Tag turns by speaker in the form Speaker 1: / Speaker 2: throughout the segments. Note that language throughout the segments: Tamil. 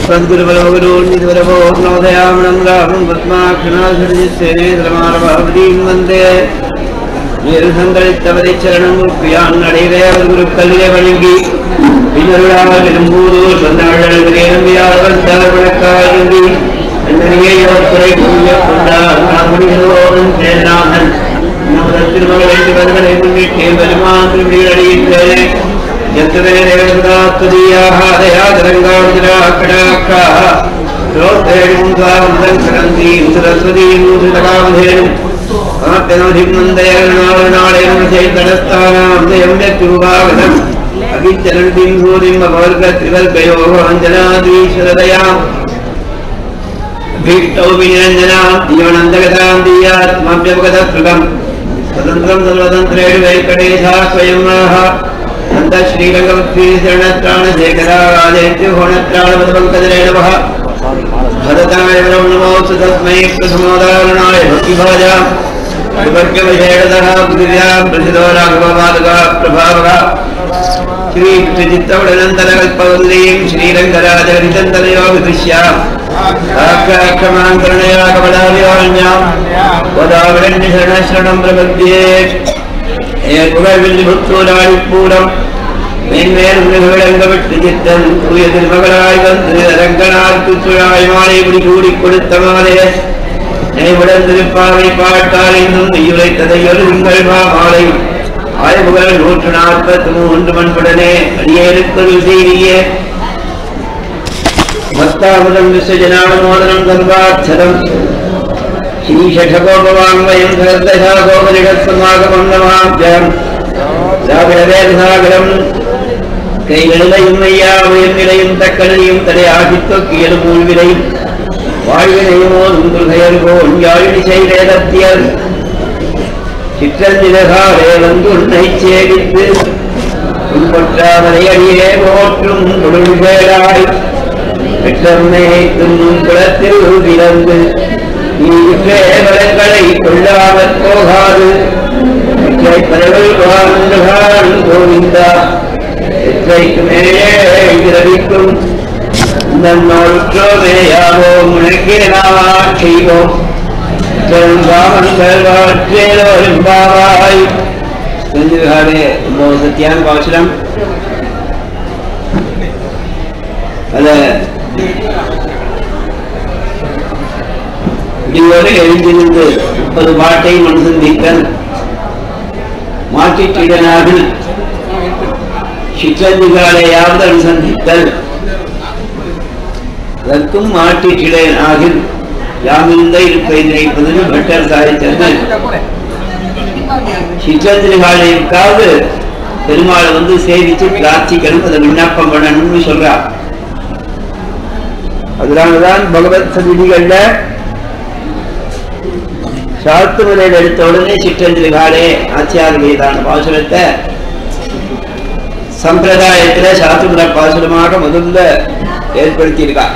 Speaker 1: अस्मद्गुरुवरवरोन्निधुरवोर्णोदयामणं राहुं पद्माक्षणासृजित्सेनेन्द्रमारभावतीं वन्दे நீர்சங்கரித்தவரை சரணம் நடைவேவர் குருக்கல்லே வணங்கி பின்னருளாமல் விரும்பூரூர் வந்தவழே நம்பியாளவன் தவர் வழக்காயி என்னையே யோத்துறை புரிய கொண்டார் நாமணிகளோடும் சேனாமன் நமது திருமகள் வேண்டி வருவதை முன்னிட்டு பெருமான் திருவிழியடைகின்றேன் எத்தனை தேவதாத்துதியாக அதயாதரங்காஜரா கடாக்கா ரோத்தேடும் சாவந்தன் கடந்தீம் சரஸ்வதீம் சுதகாவதேனும் ஆத்தனோதிமந்தயநாளுநாளையும் செய்தடஸ்தானாம் திருவாகதம் அகிச்சரண்டிம் சூரிம் அபவர்க திரிவர்கயோக அஞ்சனாதீஸ்வரதயாம் भीष्टौ विनिरञ्जनां जीवनन्दगतां दीयात्माभ्यवगतकृतम् स्वतन्त्रं सर्वतन्त्रेण वेङ्कटेशः स्वयं नः नन्दः श्रीरङ्गवत्रीशरणत्राणशेखरा राजेत्युहोणत्राणपदपङ्कजरे नमः भरताय वरं नमोऽस्तु तस्मै प्रसमोदाहरणाय भक्तिभाजा विवर्गविषेणतः पृथिव्यां प्रसिद्धो राघवपादकः प्रभावः श्रीचित्तवडनन्तरकल्पवल्लीं श्रीरङ्गराजहरिचन्दनयो विदृश्याम् आख्याक्षमाङ्करणया कमलाभिवाण्याम् वदावरण्यशरणशरणं प्रपद्ये ஏகுகவில்லிபுத்தூராழிப்பூரம் மேன்மேல் விலங்கு சித்தன் தூய திருமகளாய் வந்து அரங்கனார்க்கு துழாய் மாலை இப்படி கூடிக் கொடுத்த மாலே நினைவுடன் திருப்பாவை பாட்டால் இன்னும் நெய்யுரைத்ததையொரு உங்கள் மாலை ஆய்வுகள் நூற்று நாற்பத்தி மூன்று மண்புடனே அடியேற்கொரு செய்தியே भक्तामृतं विसृजनानुमोदनं सर्वाक्षरम् श्रीषठकोपवाङ्मयं சகர்தசாகோபரிடத்சமாகமம் நமாभ्याम् திராவிடவேதசாகரம் கைகளிலையும் ஐயாவையும் நிலையும் தக்கனையும் தலையாகித் தொக்கியலும் மூழ்விலையும் வாழ்வினையும் ஓதும் துர்கையர்கோன் யாழினி செய்தேதத்தியர் சிற்றஞ்சிலகாலே வந்து உன்னை சேவித்து உன்பொற்றாமலை அடியே போற்றும் கொடுங்கேடாய் பெற்றம்மை துண்ணும் குளத்தில் பிறந்து நீங்களை கொள்ளாமற் போகாது எற்றை பறவை வாழ்ந்துகான் கோவிந்தா எற்றைக்கு மேலே பிறவிக்கும் நன்னோற்றோமேயாவோ முனைக்கே நாம் செய்வோம் ராமன்கள் வாழ்க்கேலோரும் பாவாய் செஞ்சுகாரே ரொம்ப சத்தியான பாசுரம் அதை இதுவரை எழுந்திருந்து முப்பது பாட்டை மனுஷன் தீர்த்தன் மாற்றிட்டீடனாக சிற்றஞ்சுகாலையாவது அனுசந்தித்தல் அதற்கும் மாற்றிட்டிடனாக யாமிருந்த இருப்பை நினைப்பதுன்னு பட்டர் சாதித்தது சிற்றஞ்சிகாலைக்காவது பெருமாளை வந்து சேவிச்சு பிரார்த்திக்கணும் அதை விண்ணப்பம் பண்ணணும்னு சொல்றார் அதனாலதான் பகவத் சதிதிகள்ல சாத்துமலையில் எடுத்த உடனே சிற்றஞ்சலிகாலே ஆச்சியார் மீதான பாசுரத்தை சம்பிரதாயத்துல சாத்துமுறை பாசுரமாக முதல்ல ஏற்படுத்தியிருக்கார்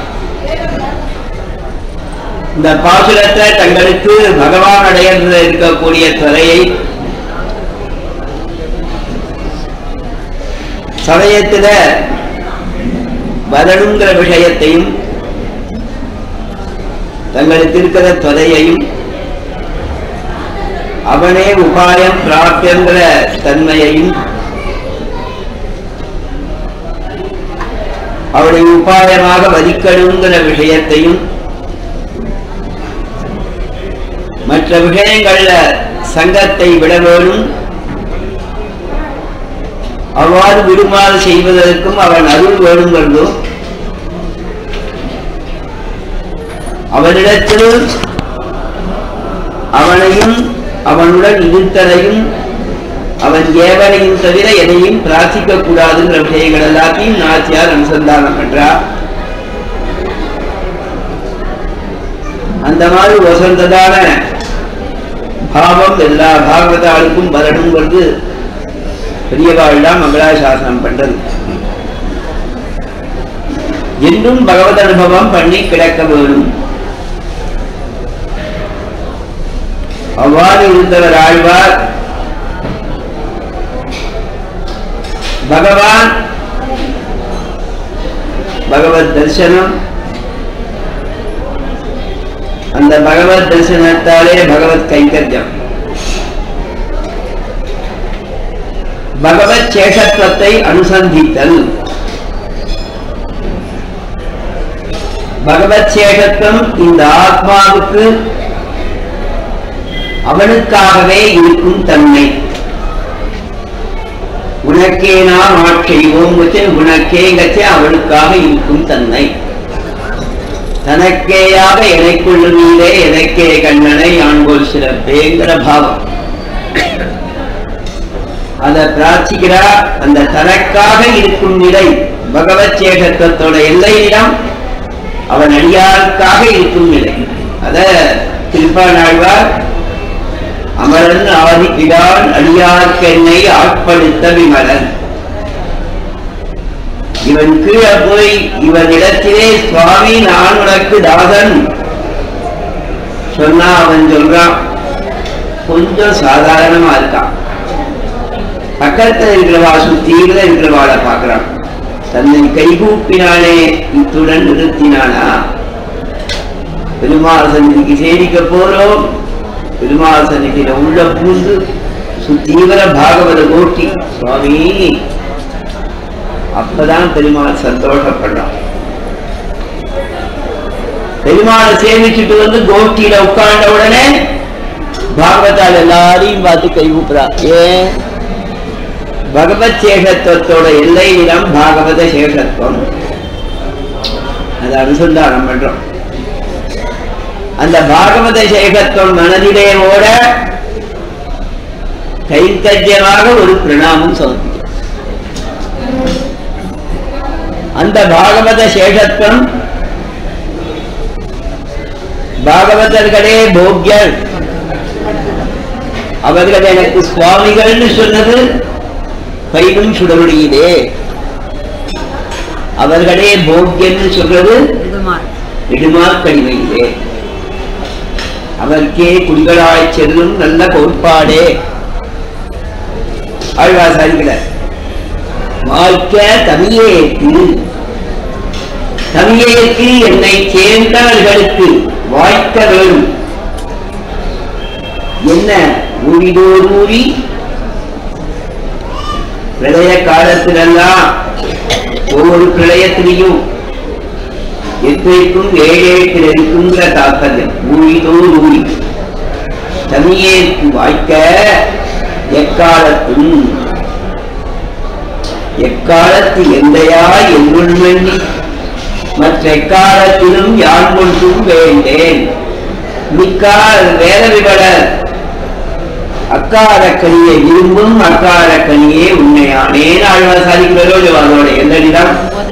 Speaker 1: இந்த பாசுரத்தை தங்களுக்கு பகவான் அடையத்தில் இருக்கக்கூடிய துறையை சமயத்துல வரணுங்கிற விஷயத்தையும் தங்களுக்கு இருக்கிற தொலையையும் அவனே உபாயம் பிராப்தியங்கிற தன்மையையும் அவனை உபாயமாக வதிக்கணுங்கிற விஷயத்தையும் மற்ற விஷயங்கள்ல சங்கத்தை விட வேணும் அவ்வாறு விடுமாறு செய்வதற்கும் அவன் அருள் வேணுங்கிறதும் அவனிடத்தில் அவனையும் அவனுடன் இருத்தலையும் அவன் ஏவனையும் தவிர எதையும் பிரார்த்திக்க கூடாதுங்கிற விஷயங்கள் எல்லாத்தையும் நாச்சியார் அனுசந்தானம் பண்றார் அந்த மாதிரி வசந்ததான பாவம் எல்லா பாகவதாளுக்கும் வரணுங்கிறது பெரியவாழ்லாம் மங்களாசாசனம் பண்றது என்றும் பகவத் அனுபவம் பண்ணி கிடக்க வேணும் அவ்வாறு இருந்தவர் ஆழ்வார் பகவான் பகவத் தரிசனம் அந்த பகவத் தரிசனத்தாலே பகவத் கைங்கரியம் பகவத் சேஷத்துவத்தை அனுசந்தித்தல் பகவத் சேஷத்துவம் இந்த ஆத்மாவுக்கு அவனுக்காகவே இருக்கும் தன்மை உனக்கே நாம் ஆட்செய்வோம் வச்சு உனக்கே கச்ச அவனுக்காக இருக்கும் தன்மை தனக்கேயாக எனக்குள்ளுமீதே எனக்கே கண்ணனை ஆண்போல் சிறப்பேங்கிற பாவம் அத பிரார்த்திக்கிறா அந்த தனக்காக இருக்கும் நிலை பகவத் சேஷத்துவத்தோட எல்லையிடம் அவன் அடியாருக்காக இருக்கும் நிலை அத திருப்பா நாழ்வார் அமரன் ஆதிக்கிறான் அடியார்க்கென்னை ஆட்படுத்த விமலன் இவன் கீழே போய் இவன் இடத்திலே சுவாமி நான் உனக்கு தாசன் சொன்னா அவன் சொல்றான் கொஞ்சம் சாதாரணமா இருக்கான் பக்கத்துல இருக்கிறவா சுத்தீவிர இருக்கிறவாளை பார்க்கிறான் தன்னை கைகூப்பினானே இத்துடன் நிறுத்தினானா பெருமாள் சந்நிதிக்கு சேரிக்க போறோம் பெருமாள் சந்நிதியில உள்ள பூந்து சுத்தீவிர பாகவத கோட்டி சுவாமி அப்பதான் பெருமாள் சந்தோஷப்படுறான் பெருமாளை சேமிச்சுட்டு வந்து கோஷ்டியில உட்கார்ந்த உடனே பாகவதால் எல்லாரையும் பார்த்து கை கூப்புறா ஏன் பகவத் சேஷத்துவத்தோட எல்லை நிலம் பாகவத சேஷத்துவம் அதை அனுசந்தானம் பண்றோம் அந்த பாகவத சேஷத்துவம் மனதிலே ஓட கைத்தஜ்யமாக ஒரு பிரணாமம் சமர்ப்பிக்கும் அந்த பாகவத சேஷத்துவம் பாகவதர்களே போக்யர் அவர்கள் எனக்கு சுவாமிகள்னு சொன்னது பயிலும் சுடருடையிலே அவர்களே போக்யன்னு சொல்றது இடுமாக்கடிமையிலே அவர்க்கே குடிகளாய் செல்லும் நல்ல கோட்பாடே ஆழ்வார் சாதிக்கிறார் வாழ்க்க தமிழேற்கு தமிழேற்கு என்னை சேர்ந்தவர்களுக்கு வாய்க்க வேணும் என்ன ஊழிதோர் ஊழி பிரளய காலத்திலெல்லாம் ஒவ்வொரு பிரளயத்திலையும் எத்தனைக்கும் ஏழேட்டில் இருக்குங்கிற தாக்கல்யம் ஊழிதோர் ஊழி தமிழேற்கு வாய்க்க எக்காலத்தும் எக்காலத்து எந்தையா என்னுள் வேண்டி மற்ற எக்காலத்திலும் யான் கொண்டும் வேண்டேன் மிக்கால் வேத விவடர் அக்கார கனியை விரும்பும் அக்கார கனியே உண்மையானே ஆழ்வார் சாதிக்கிறோ அதோட எந்த நிலம்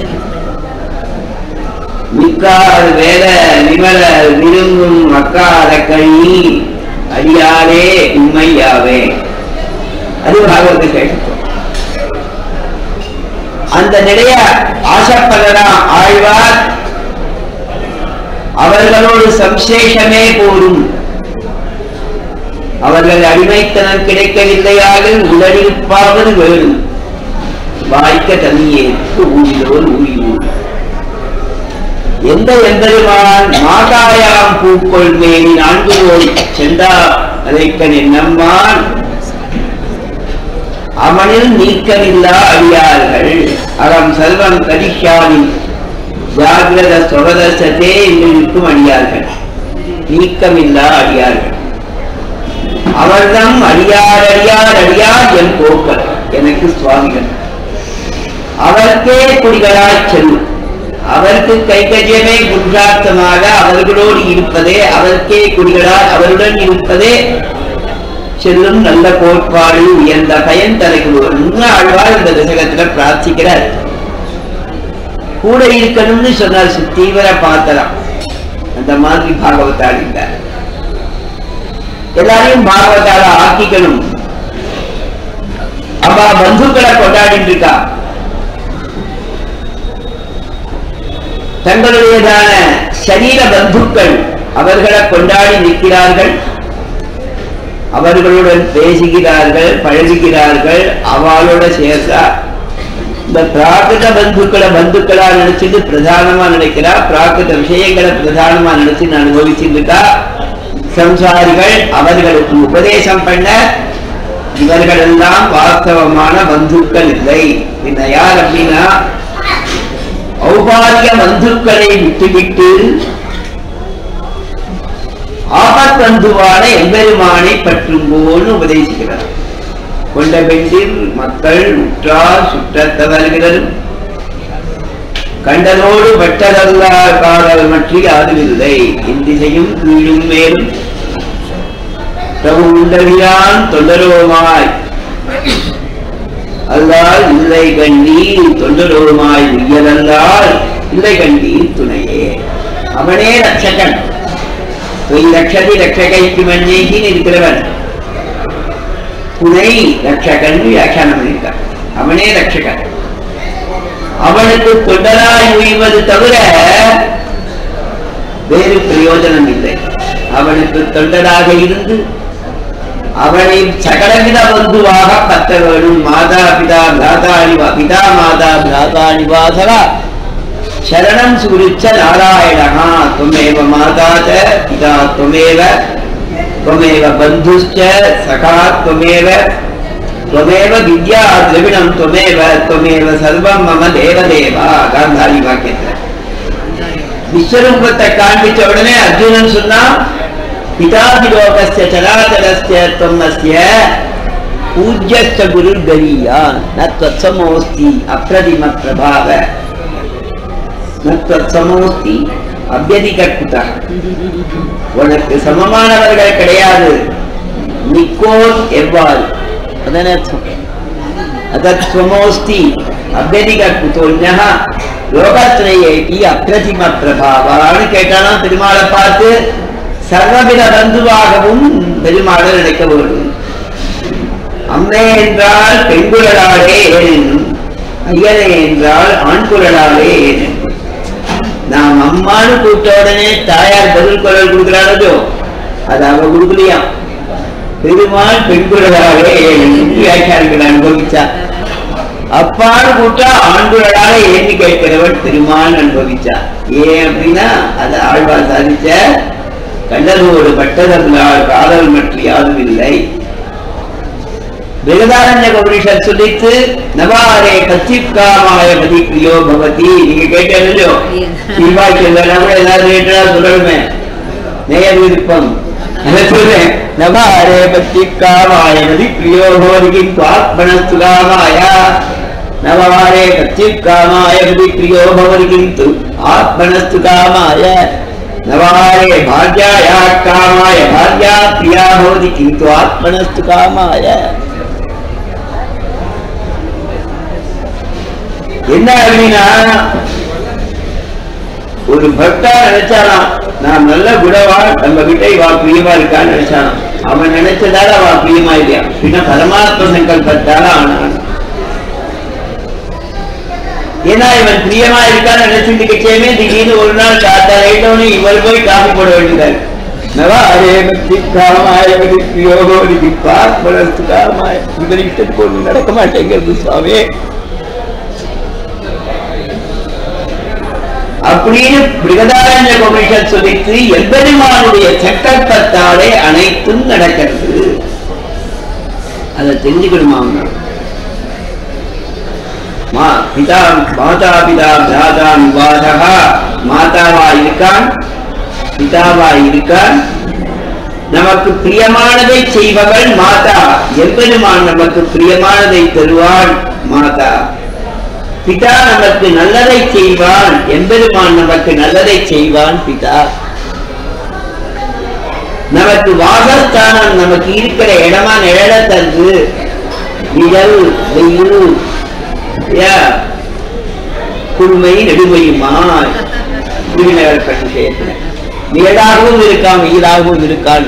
Speaker 1: மிக்கால் வேத விமல விரும்பும் அக்கார கனி அடியாரே உண்மையாவே அது பாகவத கேட்கும் அந்த நிலைய ஆசைப்படறா ஆழ்வார் அவர்களோடு சம்சேஷமே போரும் அவர்கள் அடிமைத்தனம் கிடைக்கவில்லையாக உடலிருப்பாவது வேணும் வாய்க்க தனியேற்கு ஊழியோர் ஊழியோர் எந்த எம்பெருமான் மாதாயாம் பூக்கொள் மேனி நான்கு போல் சென்றா அதைக்கன் என்னம்மான் அவனில் நீக்கமில்லா அடியார்கள் அறம் செல்வம் கரிஷாவின் ஜாகிரத சொகதசத்தே என்று நிற்கும் அடியார்கள் நீக்கமில்லா அடியார்கள் அவர்தம் அடியார் அடியார் அடியார் என் போக்கர் எனக்கு சுவாமிகள் அவர்க்கே குடிகளாய் செல்லும் அவருக்கு கைகஜமே புருஷார்த்தமாக அவர்களோடு இருப்பதே அவருக்கே குடிகளாய் அவருடன் இருப்பதே செல்லும் நல்ல கோட்பாடு உயர்ந்த பயன் தலைவர் ஆழ்வார் இந்த தசகத்துல பிரார்த்திக்கிறார் கூட இருக்கணும்னு சொன்னார் தீவிர பாத்திரம் அந்த மாதிரி பாகவத்தால் இல்ல எல்லாரையும் பாகவத்தால ஆக்கிக்கணும் அவ பந்துக்களை கொண்டாடிட்டு இருக்கா தங்களுடையதான சரீர பந்துக்கள் அவர்களை கொண்டாடி நிற்கிறார்கள் அவர்களுடன் பேசுகிறார்கள் பழகுகிறார்கள் அவளோட சேர்ந்தா இந்த பிராகிருத பந்துக்களை பந்துக்களா நினைச்சிட்டு பிரதானமா நினைக்கிறா பிராகிருத விஷயங்களை பிரதானமா நினைச்சு அனுபவிச்சுட்டு இருக்கா சம்சாரிகள் அவர்களுக்கு உபதேசம் பண்ண இவர்கள் எல்லாம் வாஸ்தவமான பந்துக்கள் இல்லை பின்ன யார் அப்படின்னா ஔபாரிய பந்துக்களை விட்டுவிட்டு ஆபத்தந்துவான எம்பெருமானை பற்றுங்கோன்னு உபதேசிக்கிறார் கொண்ட பெண்டில் மக்கள் உற்றார் சுற்றத்தவர்களும் கண்டதோடு வெட்டதல்லார் காதல் மற்றி யாதுமில்லை இந்திசையும் கீழும் மேலும் பிரபு உண்டவியான் தொண்டரோமாய் அல்லால் இல்லை கண்ணீர் தொண்டரோமாய் உயரல்லால் இல்லை கண்ணீர் துணையே அவனே ரட்சகன் பொய் ரட்சதி ரட்சகைக்கு மஞ்சேகி இருக்கிறவன் துணை ரட்சகன் வியாக்கியானம் பண்ணியிருக்கார் அவனே ரட்சகன் அவனுக்கு தொண்டராய் உய்வது தவிர வேறு பிரயோஜனம் இல்லை அவனுக்கு தொண்டராக இருந்து அவனை சகலவித பந்துவாக பத்த வேணும் மாதா பிதா பிராதாணிவா பிதா மாதா பிராதாணிவாசகா சரணம் சுருச்ச நாராயணா துமேவ மாதா ச பிதா துமேவ त्वमेव बन्धुश्च सखा त्वमेव त्वमेव विद्या द्रविणं त्वमेव त्वमेव सर्वं मम தேவதேவ காந்தாரி வாக்கியத்தில் விஸ்வரூபத்தை காண்பிச்ச உடனே அர்ஜுனன் சொன்னா பிதாபி லோகஸ்ய சராச்சரஸ்ய त्वमस्य பூஜ்யஸ்ய குருர் கரீயான் ந त्वत्समोऽस्ति अप्रतिम प्रभाव न त्वत्समोऽस्ति அபியதிகர்த்தா உனக்கு சமமானவர்கள் கிடையாது நிக்கோன் எவ்வாறு அதன அதத்வமோஸ்தி அபியதிக குதோன்யா லோகத்ரயேபி அப்பிரதிம பிரபாவான்னு கேட்டானா பெருமாளை பார்த்து சர்வவித பந்துவாகவும் பெருமாளை நினைக்க வேண்டும் அம்மே என்றால் பெண்குழலாலே ஏனென்னும் ஐயனே என்றால் ஆண்குழலாலே ஏனென்னும் நாம் அம்மானு கூப்பிட்ட உடனே தாயார் பதில் குரல் கொடுக்கிறாரோ அது அவ கொடுக்கலையாம் பெருமாள் பெண் குரலாக வியாக்கியானங்கள் அனுபவிச்சா அப்பான்னு கூப்பிட்டா ஆண்குழலாக ஏன்னு கேட்கிறவன் பெருமாள் அனுபவிச்சா ஏன் அப்படின்னா அது ஆழ்வார் சாதிச்ச கண்டதோடு பட்டதல்லால் காதல் மற்ற யாரும் இல்லை பிரகதாரண்ய உபனிஷத் சொல்லித்து நவாரே கச்சிக்காமாய பதி பிரியோ பவதி நீங்க கேட்டோ சிவாக்கியம் கூட ஏதாவது கேட்டா சொல்லணுமே நேய விருப்பம் அதை சொல்றேன் நவாரே கச்சிக்காமாய பதி பிரியோ பவதி ஆத்மனஸ்துகாமாய நவாரே கச்சிக்காமாய பதி பிரியோ பவதி கிந்து ஆத்மனஸ்து காமாய நவாரே பாக்யாயா காமாய பாக்யா பிரியா பவதி கிந்து ஆத்மனஸ்து காமாய என்ன அப்படின்னா ஒரு பக்தா நினைச்சாலாம் நான் நல்ல குணவா நம்ம கிட்ட இவா பிரியமா இருக்கான்னு நினைச்சாலாம் அவன் நினைச்சதால அவ பிரியமா இல்லையா பின்ன பரமாத்ம சங்கல்பத்தால ஆனான் ஏன்னா இவன் பிரியமா இருக்கான்னு நினைச்சிட்டு கட்சியுமே திடீர்னு ஒரு நாள் காத்தா ரைட்டோன்னு இவர் போய் காஃபி போட வேண்டியதாரு நவாரே பக்தி காமாய பக்தி யோகோ பார்ப்பனஸ்து காமாய இவர் இஷ்டத்துக்கு ஒண்ணு நடக்க மாட்டேங்கிறது சுவாமி அப்படின்னு பிருகதாரண்ய உபனிஷத் சொல்லித்து எம்பெருமானுடைய சக்கல்பத்தாலே அனைத்தும் நடக்கிறது அதை தெரிஞ்சுக்கணுமா அவங்க மா பிதா மாதா பிதா பிராதா விவாதகா மாதாவா இருக்கான் பிதாவா இருக்கான் நமக்கு பிரியமானதை செய்பவள் மாதா எம்பெருமான் நமக்கு பிரியமானதை தருவான் மாதா பிதா நமக்கு நல்லதை செய்வான் எம்பெருமான் நமக்கு நல்லதை செய்வான் பிதா நமக்கு வாசஸ்தானம் நமக்கு இருக்கிற இடமா நிழல தந்து நிழல் வெயில் யா, குழுமை நெடுமையுமாய் திருநகர் பற்றி விஷயத்துல நிழலாகவும் இருக்கான் வெயிலாகவும் இருக்கான்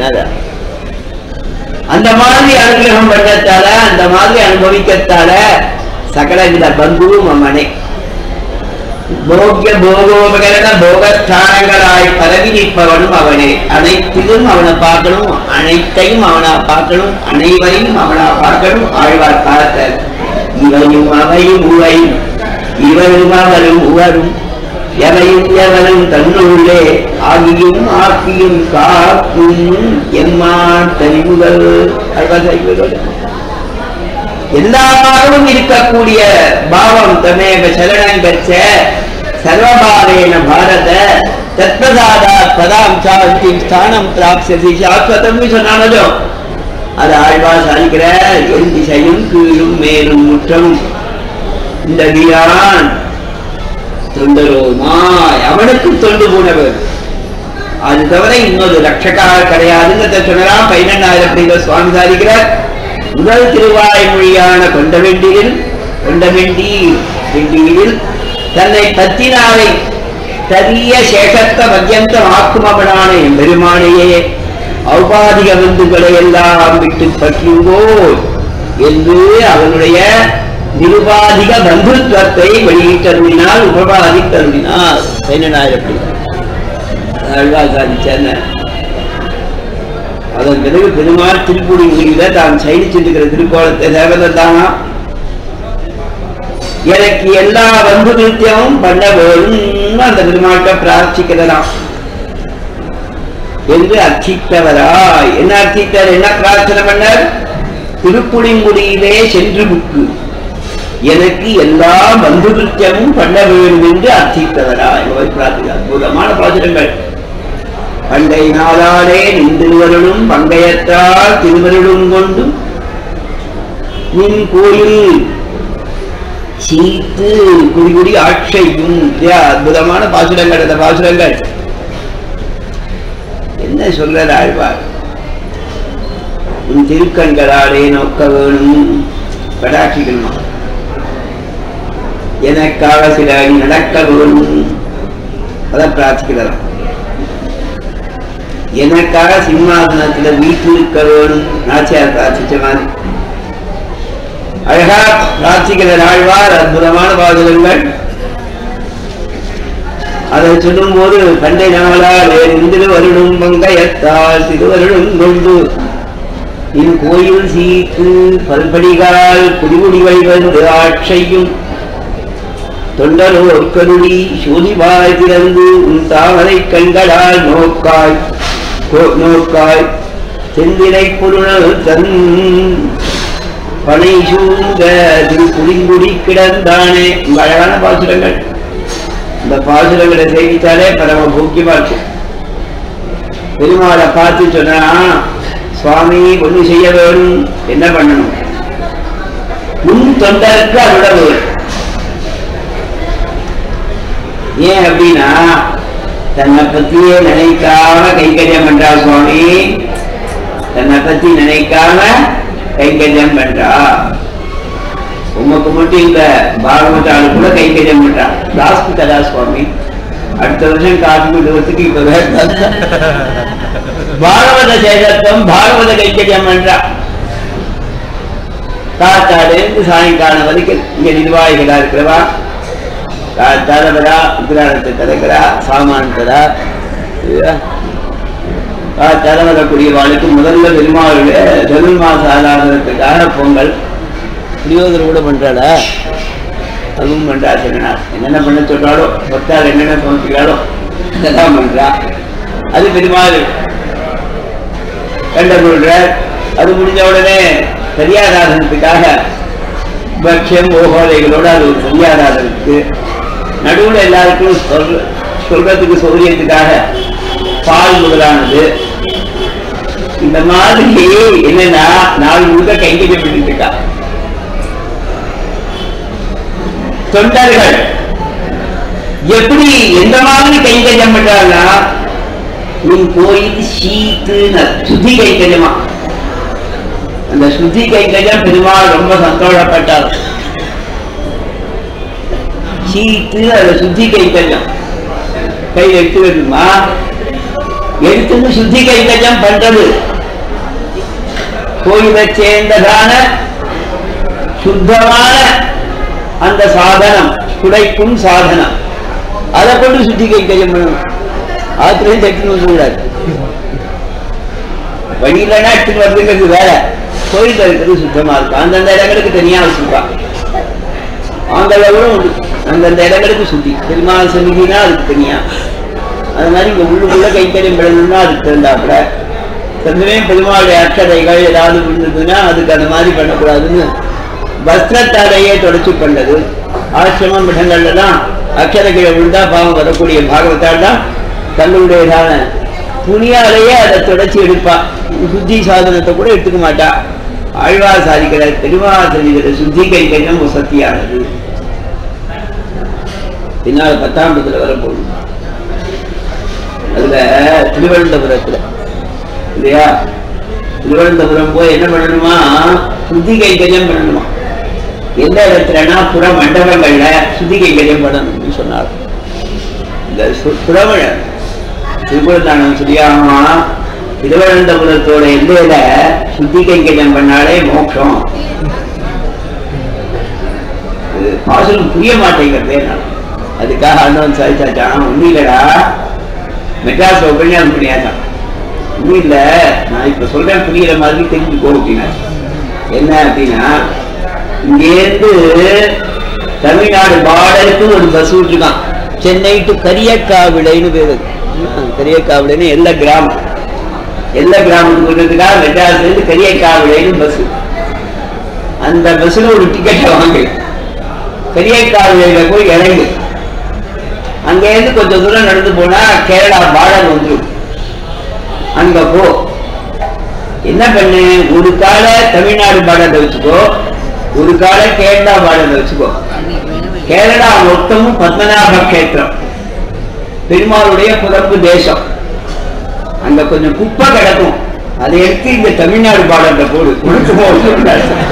Speaker 1: அந்த மாதிரி அனுகிரகம் பண்ணத்தால அந்த மாதிரி அனுபவிக்கத்தால சகலவித பந்துவும் அவனே போக்கிய போகோபகரண போகஸ்தானங்களாய் பரவி நிற்பவனும் அவனே அனைத்திலும் அவனை பார்க்கணும் அனைத்தையும் அவனா பார்க்கணும் அனைவரையும் அவனா பார்க்கணும் ஆழ்வார் பார்த்த இவையும் அவையும் உவையும் இவரும் அவரும் உவரும் எவையும் எவரும் தன்னுள்ளே ஆகியும் ஆக்கியும் காக்கும் எம்மான் தெரிவுகள் அல்வதைகளோடு எல்லாரும் இருக்கக்கூடிய பாவம் தமேவ சரணம் பெற்ற சர்வபாவேன பாரத தத்பதாதா பதாம் சாந்தி ஸ்தானம் பிராப்சதி சாஸ்வதம் சொன்னானதோ அது ஆழ்வா சாதிக்கிற என் திசையும் கீழும் மேலும் முற்றமும் இந்த வீரான் தொண்டரோமாய் அவனுக்கு தொண்டு போனவர் அது தவிர இன்னொரு ரட்சகா கிடையாதுங்கிறத சொன்னலாம் பதினெண்ணாயிரம் அப்படிங்கிற சுவாமி சாதிக்கிறார் முதல் திருவாய்மொழியான கொண்ட வெண்டியில் கொண்ட வெண்டி வெண்டியில் தன்னை பத்தினாவை தரிய சேஷத்த மத்தியந்தம் ஆக்குமவனான எம்பெருமானையே ஔபாதிக பந்துகளை எல்லாம் விட்டு பற்றுங்கோ என்று அவனுடைய நிருபாதிக பந்துத்துவத்தை வெளியிட்டருளினால் உபபாதி தருளினார் பதினெண்ணாயிரம் அல்வா சாதிச்சார் அதன் பிறகு பெருமாள் திருப்பூடி முடிவில தான் சயனிச்சிருக்கிற திருக்கோலத்தை தேவதானா எனக்கு எல்லா பந்து நித்தியமும் பண்ண வேணும் அந்த பெருமாட்ட பிரார்த்திக்கிறதாம் என்று அர்ச்சித்தவராய் என்ன அர்ச்சித்தார் என்ன பிரார்த்தனை பண்ணார் திருப்புளிங்குடியிலே சென்று புக்கு எனக்கு எல்லா பந்து நித்தியமும் பண்ண வேண்டும் என்று அர்ச்சித்தவராய் பிரார்த்தி அற்புதமான பாசுரங்கள் பண்டை நாளாலே நின்றுவருளும் பங்கையத்தால் திருவருளும் கொண்டு நின் கோயில் சீத்து குடிகுடி ஆட்சையும் இல்லையா? அற்புதமான பாசுரங்கள் அந்த பாசுரங்கள் என்ன சொல்ற ஆழ்வார் உன் திருக்கண்களாலே நோக்க வேணும் கடாட்சிக்கணுமா எனக்காக சில அடி நடக்க வேணும் அதை பிரார்த்திக்கலாம் எனக்காக சிம்மாசனத்துல வீட்டிருக்க வேணும் நாச்சியார் பிரார்த்திச்ச மாதிரி அழகா பிரார்த்திக்கிற ஆழ்வார் அற்புதமான பாதகங்கள் அதை சொல்லும் போது பண்டை நாளால் இந்திரு வருடும் பங்கையத்தால் திருவருடும் கொண்டு இன் கோயில் சீத்து பல்படிகால் குடிகுடிகள் வந்து ஆட்சையும் தொண்டரோர் கருளி சூதிவாய் திறந்து உன் தாமரை கண்களால் நோக்காய் கோ- நோக்காய் செந்தினை பொருள் தன் பனை சூழ்ந்த திருப்புலிங்குடி கிடந்தானே உங்க அழகான பாசுரங்கள் இந்த பாசுரங்களை சேவித்தாலே பரம போக்கியமா இருக்கும் பெருமாளை பார்த்து சொன்னா சுவாமி ஒண்ணு செய்ய வேணும் என்ன பண்ணணும் உன் தொண்டருக்கு அருள வேணும் ஏன் அப்படின்னா தன்னை பத்தியே நினைக்காம கைங்கரியம் பண்றா சுவாமி தன்னை பத்தி நினைக்காம கைங்கரியம் பண்றா உமக்கு மட்டும் இல்ல பாகவதாலு கூட கைங்கரியம் பண்றா தாஸ்கு கதா சுவாமி அடுத்த வருஷம் காஷ்மீர் வருஷத்துக்கு இப்ப வேண்டாம். பாகவத சேதத்துவம் பாகவத கைங்கரியம் பண்றா காத்தாலேருந்து சாயங்காலம் வரைக்கும் இங்க நிர்வாகிகளா இருக்கிறவா தரவரா உத்திராணத்தை திறக்கிறா சாமான் தரா தரவரக்கூடிய வாழ்க்கை முதல்ல பெருமாளுடைய தமிழ் மாச ஆராதனத்துக்காக பொங்கல் புரியோதர் கூட பண்றாளா அதுவும் பண்றா சொன்னா என்னென்ன பண்ண சொல்றாளோ பக்தார் என்னென்ன சமைக்கிறாளோ இதெல்லாம் பண்றா அது பெருமாள் கண்டபொழுற அது முடிஞ்ச உடனே சரியாராதனத்துக்காக பக்ஷம் ஓகோதைகளோட அது ஒரு சரியாராதனத்துக்கு நடுவுல எல்லாருக்கும் சொல்ற சொல்றதுக்கு சௌரியத்துக்காக பால் முதலானது இந்த மாதிரி என்னன்னா நாள் முழுக்க கைங்கரியம் பண்ணிட்டு இருக்கா தொண்டர்கள் எப்படி எந்த மாதிரி கைங்கரியம் பண்றாங்கன்னா உன் கோயில் சீத்து சுத்தி கைங்கரியமா அந்த சுத்தி கைங்கரியம் பெருமாள் ரொம்ப சந்தோஷப்பட்டார் சீத்து அதுல சுத்தி கைங்கரியம் கை எடுத்து வேணுமா எடுத்துன்னு சுத்தி கைங்கரியம் பண்றது கோயிலை சேர்ந்ததான சுத்தமான அந்த சாதனம் குடைக்கும் சாதனம் அதை கொண்டு சுத்தி கைங்கரியம் பண்ணணும் ஆத்திரையும் தட்டுன்னு வந்து கூடாது வழியிலனா எடுத்துட்டு வர்றதுங்கிறது வேற கோயில் இருக்கிறது சுத்தமா இருக்கும் அந்தந்த இடங்களுக்கு தனியா வச்சிருப்பான் ஆங்கல்ல கூட உண்டு அந்தந்த இடங்களுக்கு சுத்தி பெருமாள் சந்நிதினா அதுக்கு தனியா அது மாதிரி இங்க உள்ளுக்குள்ள கைத்தறியம் பண்ணணும்னா அதுக்கு தகுந்தாப்புல சமயம் பெருமாளுடைய அக்கறைகள் ஏதாவது விழுந்ததுன்னா அதுக்கு அந்த மாதிரி பண்ணக்கூடாதுன்னு வஸ்திரத்தாலேயே தொடர்ச்சி பண்ணது ஆசிரம மிடங்கள்ல தான் அக்ஷரங்களை விழுந்தா பாவம் வரக்கூடிய பாகவத்தால் தான் தங்களுடையதான துணியாலேயே அதை தொடச்சி எடுப்பா சுத்தி சாதனத்தை கூட எடுத்துக்க மாட்டா ஆழ்வார் சாதிக்கிற பெருமாள் சாதிக்கிற சுத்திகரிக்கணும் சக்தியானது பின்னால் பத்தாம் பத்துல வரப்போகுது அதுல திருவனந்தபுரத்துல இல்லையா திருவனந்தபுரம் போய் என்ன பண்ணணுமா சுத்தி கைங்கரியம் பண்ணணுமா எந்த இடத்துலனா புற மண்டபங்கள்ல சுத்தி கைங்கரியம் பண்ணணும்னு சொன்னார் இந்த சு- புறமழ திருக்குறந்தானம் சொல்லியாமா திருவனந்தபுரத்தோட எல்லையில சுத்தி கைங்கரியம் பண்ணாலே மோட்சம் இது பாசனம் புரிய மாட்டேங்கிறதே நான் அதுக்காக அண்ணன் சாதிச்சாச்சான் ஒன்றும் இல்லடா மெட்ராஸ் உபன்யாசம் பண்ணியாச்சான் ஒன்றும் இல்லை நான் இப்போ சொல்றேன் புரியுற மாதிரி தெரிஞ்சுக்கோ அப்படின்னா என்ன அப்படின்னா இங்கேருந்து தமிழ்நாடு பார்டருக்கு ஒரு பஸ் விட்டுருக்கான் சென்னை டு கரியக்காவிளைன்னு பேர் அது. ஆ, கரியக்காவிளைன்னு எல்லா கிராமம் எல்லா கிராமத்துக்கு விடுறதுக்காக மெட்ராஸ்ல இருந்து கரியக்காவிளைன்னு பஸ் அந்த பஸ்ல ஒரு டிக்கெட்டை வாங்கு பெரியக்காவில போய் இறங்கு அங்கேருந்து கொஞ்சம் தூரம் நடந்து போனா கேரளா பார்டர் வந்துடும் அங்க போ என்ன பண்ணு ஒரு கால தமிழ்நாடு பார்டர்ல வச்சுக்கோ ஒரு கால கேரளா பார்டர்ல வச்சுக்கோ கேரளா மொத்தமும் பத்மநாப கேத்திரம் பெருமாளுடைய புறப்பு தேசம் அங்க கொஞ்சம் குப்பை கிடக்கும் அதை எடுத்து இந்த தமிழ்நாடு பார்டர்ல போடு உனக்கு போகணும்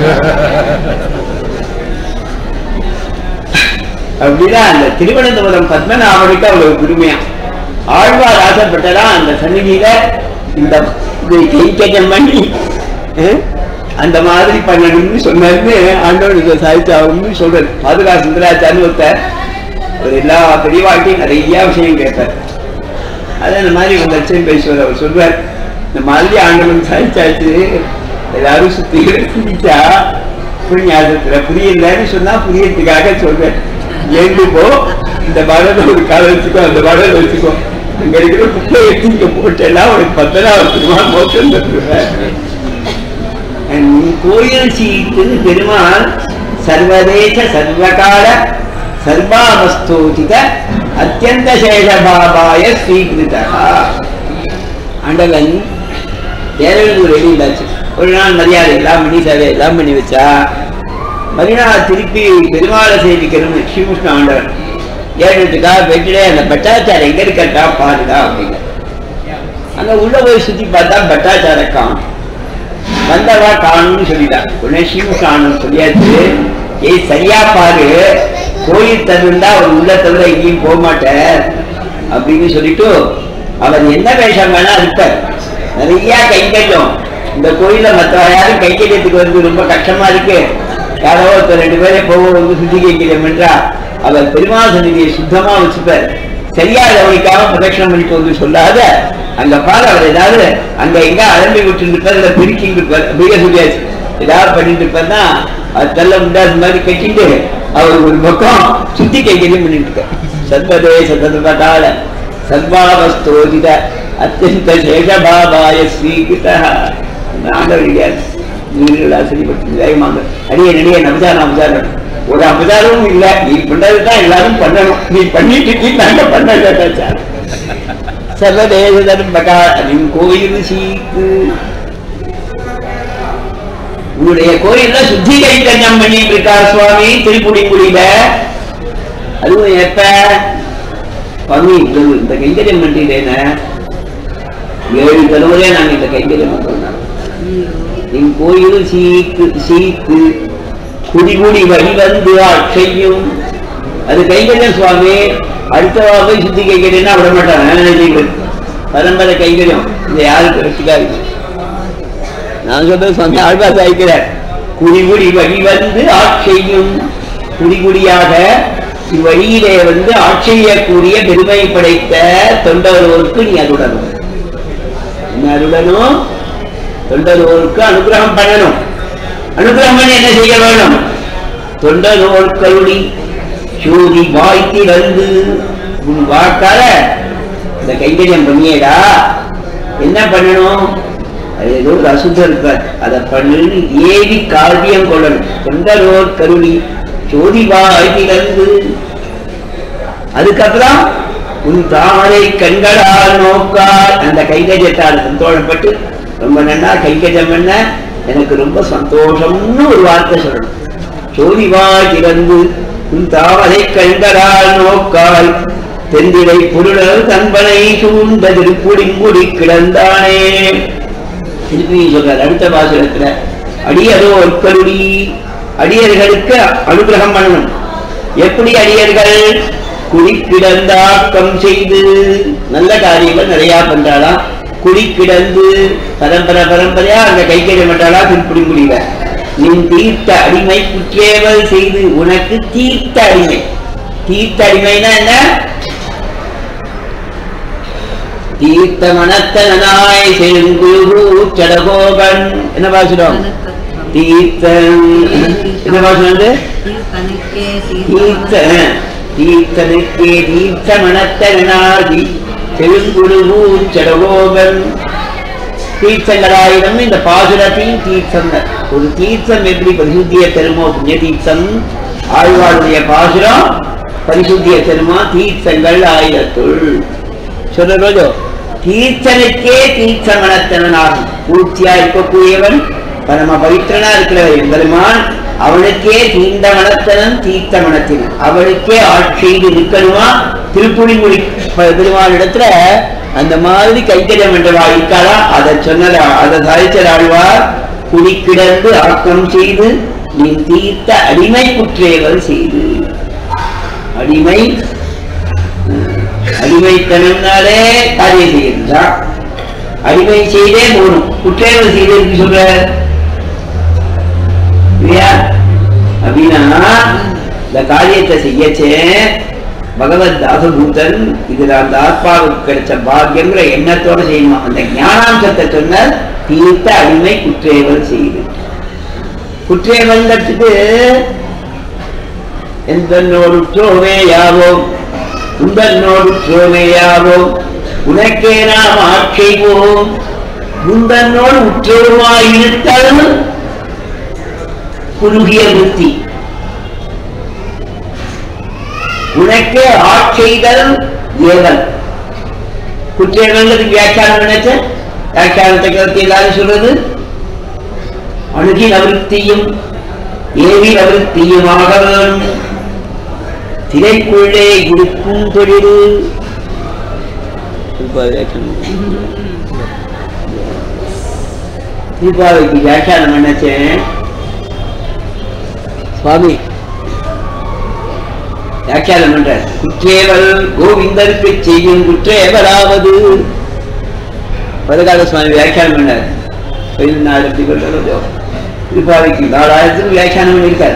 Speaker 1: அப்படின்னா அந்த திருவனந்தபுரம் பத்மநாபனுக்கு அவ்வளவு பெருமையா ஆழ்வார் ஆசைப்பட்டதா அந்த சந்நிதியில இந்த இதை கைக்கஜம் பண்ணி அஹ், அந்த மாதிரி பண்ணணும்னு சொன்னாருன்னு ஆண்டவனுக்கு சாதித்து அவருன்னு சொல்றாரு பாதுகா சுந்தராச்சார்னு ஒருத்தர் அவர் எல்லா பெரியவாழ்க்கையும் நிறைய விஷயம் கேட்பார் அது அந்த மாதிரி ஒரு லட்சம் பேசுவார் அவர் சொல்வார் இந்த மாதிரி ஆண்டவன் சாதிச்சாச்சு எல்லாரும் சுத்தி சிரிச்சா புரியாதத்துல புரியலன்னு சொன்னா புரியறதுக்காக சொல்றேன் ஏந்து போ இந்த மடல ஒரு காலை வச்சுக்கோ அந்த மடல வச்சுக்கோ அங்க இருக்கிற குப்பை எடுத்து இங்க போட்டேன்னா உனக்கு பத்தனாவது பெருமாள் மோட்சம் தருவேன் நீ கோயில் சீட்டுன்னு பெருமாள் சர்வதேச சர்வகால சர்வாவஸ்தோதித அத்தியந்த சேஷபாபாய ஸ்வீகிருதா ஆண்டவன் தேரவேலூர் எழுதியாச்சு ஒரு நாள் மரியாதை எல்லாம் பண்ணி சேவை எல்லாம் பண்ணி வச்சா மறுநாள் திருப்பி பெருமாளை சேவிக்கணும்னு ஸ்ரீகிருஷ்ண ஆண்டவன் ஏழுட்டுக்கா பெட்டிலே அந்த பட்டாச்சாரம் எங்க இருக்கட்டா பாருடா அப்படிங்க அங்க உள்ள போய் சுத்தி பார்த்தா பட்டாச்சார காணும் வந்தவா காணும்னு சொல்லிட்டா உடனே ஸ்ரீகிருஷ்ண ஆனந்த் சொல்லியாச்சு ஏய் சரியா பாரு கோயில் தவிர்ந்தா அவர் உள்ள தவிர எங்கேயும் போக மாட்டார் அப்படின்னு சொல்லிட்டு அவர் என்ன வேஷம் வேணா இருப்பார் நிறைய கைங்கரியம் இந்த கோயில மற்ற யாரும் கைங்கரியத்துக்கு வந்து ரொம்ப கஷ்டமா இருக்கு யாரோ ஒருத்தர் ரெண்டு பேரே போக வந்து சுத்தி கைங்கரியம் என்றா அவர் பெருமாள் சன்னிதியை சுத்தமா வச்சுப்பார் சரியா கவனிக்காம பிரதட்சணம் பண்ணிட்டு வந்து சொல்லாத அங்க பாரு அவர் ஏதாவது அங்க எங்க அலம்பி விட்டு இருப்பார் இல்ல பிரிக்கிட்டு இருப்பார் அப்படியே சொல்லியாச்சு ஏதாவது பண்ணிட்டு இருப்பார்னா அது தள்ள முண்டாது மாதிரி கட்டிட்டு அவர் ஒரு பக்கம் சுத்தி கைங்கரியம் பண்ணிட்டு இருக்கார் சர்வதேச சர்வகால சர்வாவஸ்தோதித அத்தியந்த சேஷபாபாய ஸ்ரீகிருத ஆண்டவர் இல்லையாது நீங்களா சரிப்பட்டு வேகமாக அடியே நடிகை நபிதாரம் அபிதாரம் ஒரு அபிதாரமும் இல்ல நீ பண்றதுதான் எல்லாரும் பண்ணணும் நீ பண்ணிட்டு நீ நாங்க பண்ண சர்வதேச தர்மகா நின் கோயில் சீக்கு உன்னுடைய கோயில்ல சுத்தி கைத்தன்யம் பண்ணிட்டு இருக்கார் சுவாமி திருப்புடிங்குடியில அதுவும் எப்ப சுவாமி இது இந்த கைங்கரியம் பண்ணிட்டேன ஏழு தலைமுறையா நாங்க இந்த கைங்கரியம் பண்றோம் என் கோயில் சீக்கு சீக்கு குடி குடி வழி வந்து ஆட்சையும் அது கைங்கரியம் சுவாமி அடுத்தவா போய் சுத்தி கைங்கரியம்னா விட மாட்டாங்க நான் நினைக்கிறேன் பரம்பரை கைங்கரியம் இதை யாருக்கு வச்சுக்காது நான் சொல்றது சுவாமி ஆழ்வா சாய்க்கிறார் குடி குடி வழி வந்து ஆட்சையும் குடி குடியாக இவ்வழியிலே வந்து ஆட்செய்யக்கூடிய பெருமை படைத்த தொண்டரோருக்கு நீ அருடணும் என்ன அருடணும் தொண்டரோருக்கு அனுகிரகம் பண்ணணும் அனுகிரகம் பண்ணி என்ன செய்ய வேணும் தொண்டரோர் கருணி சூரி வாய்த்தி வந்து உன் வாக்கால இந்த கைங்கரியம் பண்ணியடா என்ன பண்ணணும் அது ஏதோ ஒரு அசுத்தம் இருக்காது அதை பண்ணுன்னு ஏவி காவியம் கொள்ளணும் கொண்டலோர் கருணி சோதி வாய்த்தி வந்து அதுக்கப்புறம் உன் தாமரை கண்களால் நோக்கால் அந்த கைகஜத்தால் சந்தோஷப்பட்டு ரொம்ப நன்னா கைகஜம் பண்ண எனக்கு ரொம்ப சந்தோஷம்னு ஒரு வார்த்தை சொல்லணும் சோதிவா திறந்து உன் தாமரை கண்களால் நோக்கால் தெந்திரை பொருளர் தன்பனை சூழ்ந்த திருப்புடிங்குடி கிடந்தானே திருப்பி சொல்றார் அடுத்த வாசகத்துல அடியதோ ஒற்கருடி அடியர்களுக்கு அனுகிரகம் பண்ணணும் எப்படி அடியர்கள் குடிக்கிடந்தாக்கம் செய்து நல்ல காரியங்கள் நிறைய பண்றாளாம் குடிக்கிடந்து பரம்பரை பரம்பரையா அந்த கைக்கறி மட்டாளா திருப்பிடி முடியல நின் தீர்த்த அடிமை குற்றேவல் செய்து உனக்கு தீர்த்த அடிமை தீர்த்த அடிமைனா என்ன தீர்த்த மனத்தனாய் செழுங்குரு சடகோகன் என்ன பாசுறோம் தீர்த்தன் என்ன பாசுரம் வந்து
Speaker 2: தீர்த்தனுக்கே
Speaker 1: தீர்த்த தீர்த்தனுக்கே தீர்த்த மனத்தனாகி செழுங்குரு சடகோகன் தீர்த்தங்களாயிரம் இந்த பாசுரத்தையும் தீர்த்தம் ஒரு தீர்த்தம் எப்படி பரிசுத்திய தருமோ புண்ணிய தீர்த்தம் ஆழ்வாருடைய பாசுரம் பரிசுத்திய தருமா தீர்த்தங்கள் ஆயிரத்துள் சொல்ற ரோஜோ தீர்த்தனுக்கே தீர்த்த மனத்தனாகும் பூர்த்தியா இருக்கக்கூடியவன் பரம பவித்திரனா இருக்கிறவர் எம்பெருமான் அவனுக்கே தீர்ந்த மனத்தனன் தீர்த்த மனத்தினன் அவனுக்கே ஆட்சியில் இருக்கணுமா திருப்புடிமொழி பெருமாள் இடத்துல அந்த மாதிரி கைத்தறியம் என்றவா இருக்காளா அதை சொன்னதா அதை சாதிச்சர் ஆழ்வார் குடிக்கிடந்து ஆக்கம் செய்து நீ தீர்த்த அடிமை குற்றேவல் செய்து அடிமை அடிமைத்தனம்னாலே காரியம் செய்யறதா அடிமை செய்தே போகணும் குற்றேவல் செய்ததுக்கு சொல்ற இல்லையா அப்படின்னா இந்த காரியத்தை செய்யச்சே பகவத் தாசபூதன் இதுல அந்த ஆத்மாவுக்கு கிடைச்ச பாக்கியங்கிற எண்ணத்தோட செய்யணுமா அந்த ஞானாம்சத்தை சொன்ன தீர்த்த அடிமை குற்றேவல் செய்து குற்றேவல்ங்கிறதுக்கு எந்தன்னோடு ட்ரோமேயாவோம் உந்தன்னோடு ட்ரோமேயாவோம் உனக்கே நாம் ஆட்சைவோம் உந்தன்னோடு உற்றோருமாயிருத்தல் குறுகிய புத்தி உனக்கே ஆட்செய்தல் ஏவல் குற்றேவல்களுக்கு வியாக்கியானம் நினைச்ச வியாக்கியானத்தை கருத்து எல்லாரும் சொல்றது அணுகி நவருத்தியும் ஏவி நவருத்தியுமாக வேணும் திரைக்குள்ளே இருக்கும் தொழில் தீபாவளிக்கு வியாக்கியானம் நினைச்சேன் சுவாமி வியாக்கியானம் பண்ற குற்றேவல் கோவிந்தருக்கு செய்யும் குற்றேவலாவது பதகால சுவாமி வியாக்கியானம் பண்ணார் பதினாயிரத்தி கொண்டோ திருப்பாவைக்கு நாலாயிரத்துக்கு வியாக்கியானம் பண்ணியிருக்கார்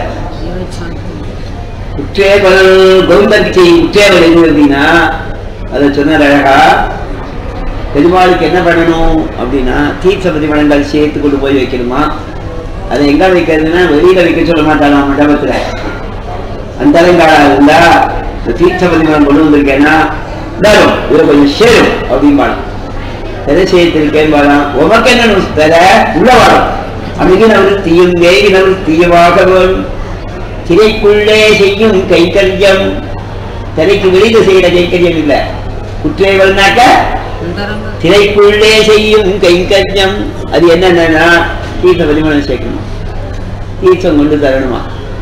Speaker 1: குற்றேவல் கோவிந்தருக்கு செய்யும் குற்றேவல் எது அப்படின்னா அதை சொன்னார் அழகா பெருமாளுக்கு என்ன பண்ணணும் அப்படின்னா தீர்த்த பிரதிமணங்கள் சேர்த்து கொண்டு போய் வைக்கணுமா அதை எங்க வைக்கிறதுன்னா வெளியில வைக்க சொல்ல மாட்டாங்க மண்டபத்துல அந்த அலங்காரா இருந்தா இந்த தீர்த்த பிரதிமணம் கொண்டு வந்திருக்கேன்னா தரும் இதை கொஞ்சம் சேரும் அப்படிம்பாங்க எதை சேர்த்திருக்கேன் பாலாம் உமக்கு என்ன தர உள்ள வரும் அமிகினவர் தீயும் வேகினவர் தீயமாக வேணும் திரைக்குள்ளே செய்யும் கைக்கரியம் திரைக்கு வெளியில செய்யற கைக்கரியம் இல்ல குற்றேவல்னாக்க திரைக்குள்ளே செய்யும் கைங்கரியம் அது என்னன்னா தீர்த்த பரிமளம் சேர்க்கணும் தீர்த்தம் கொண்டு தரணுமா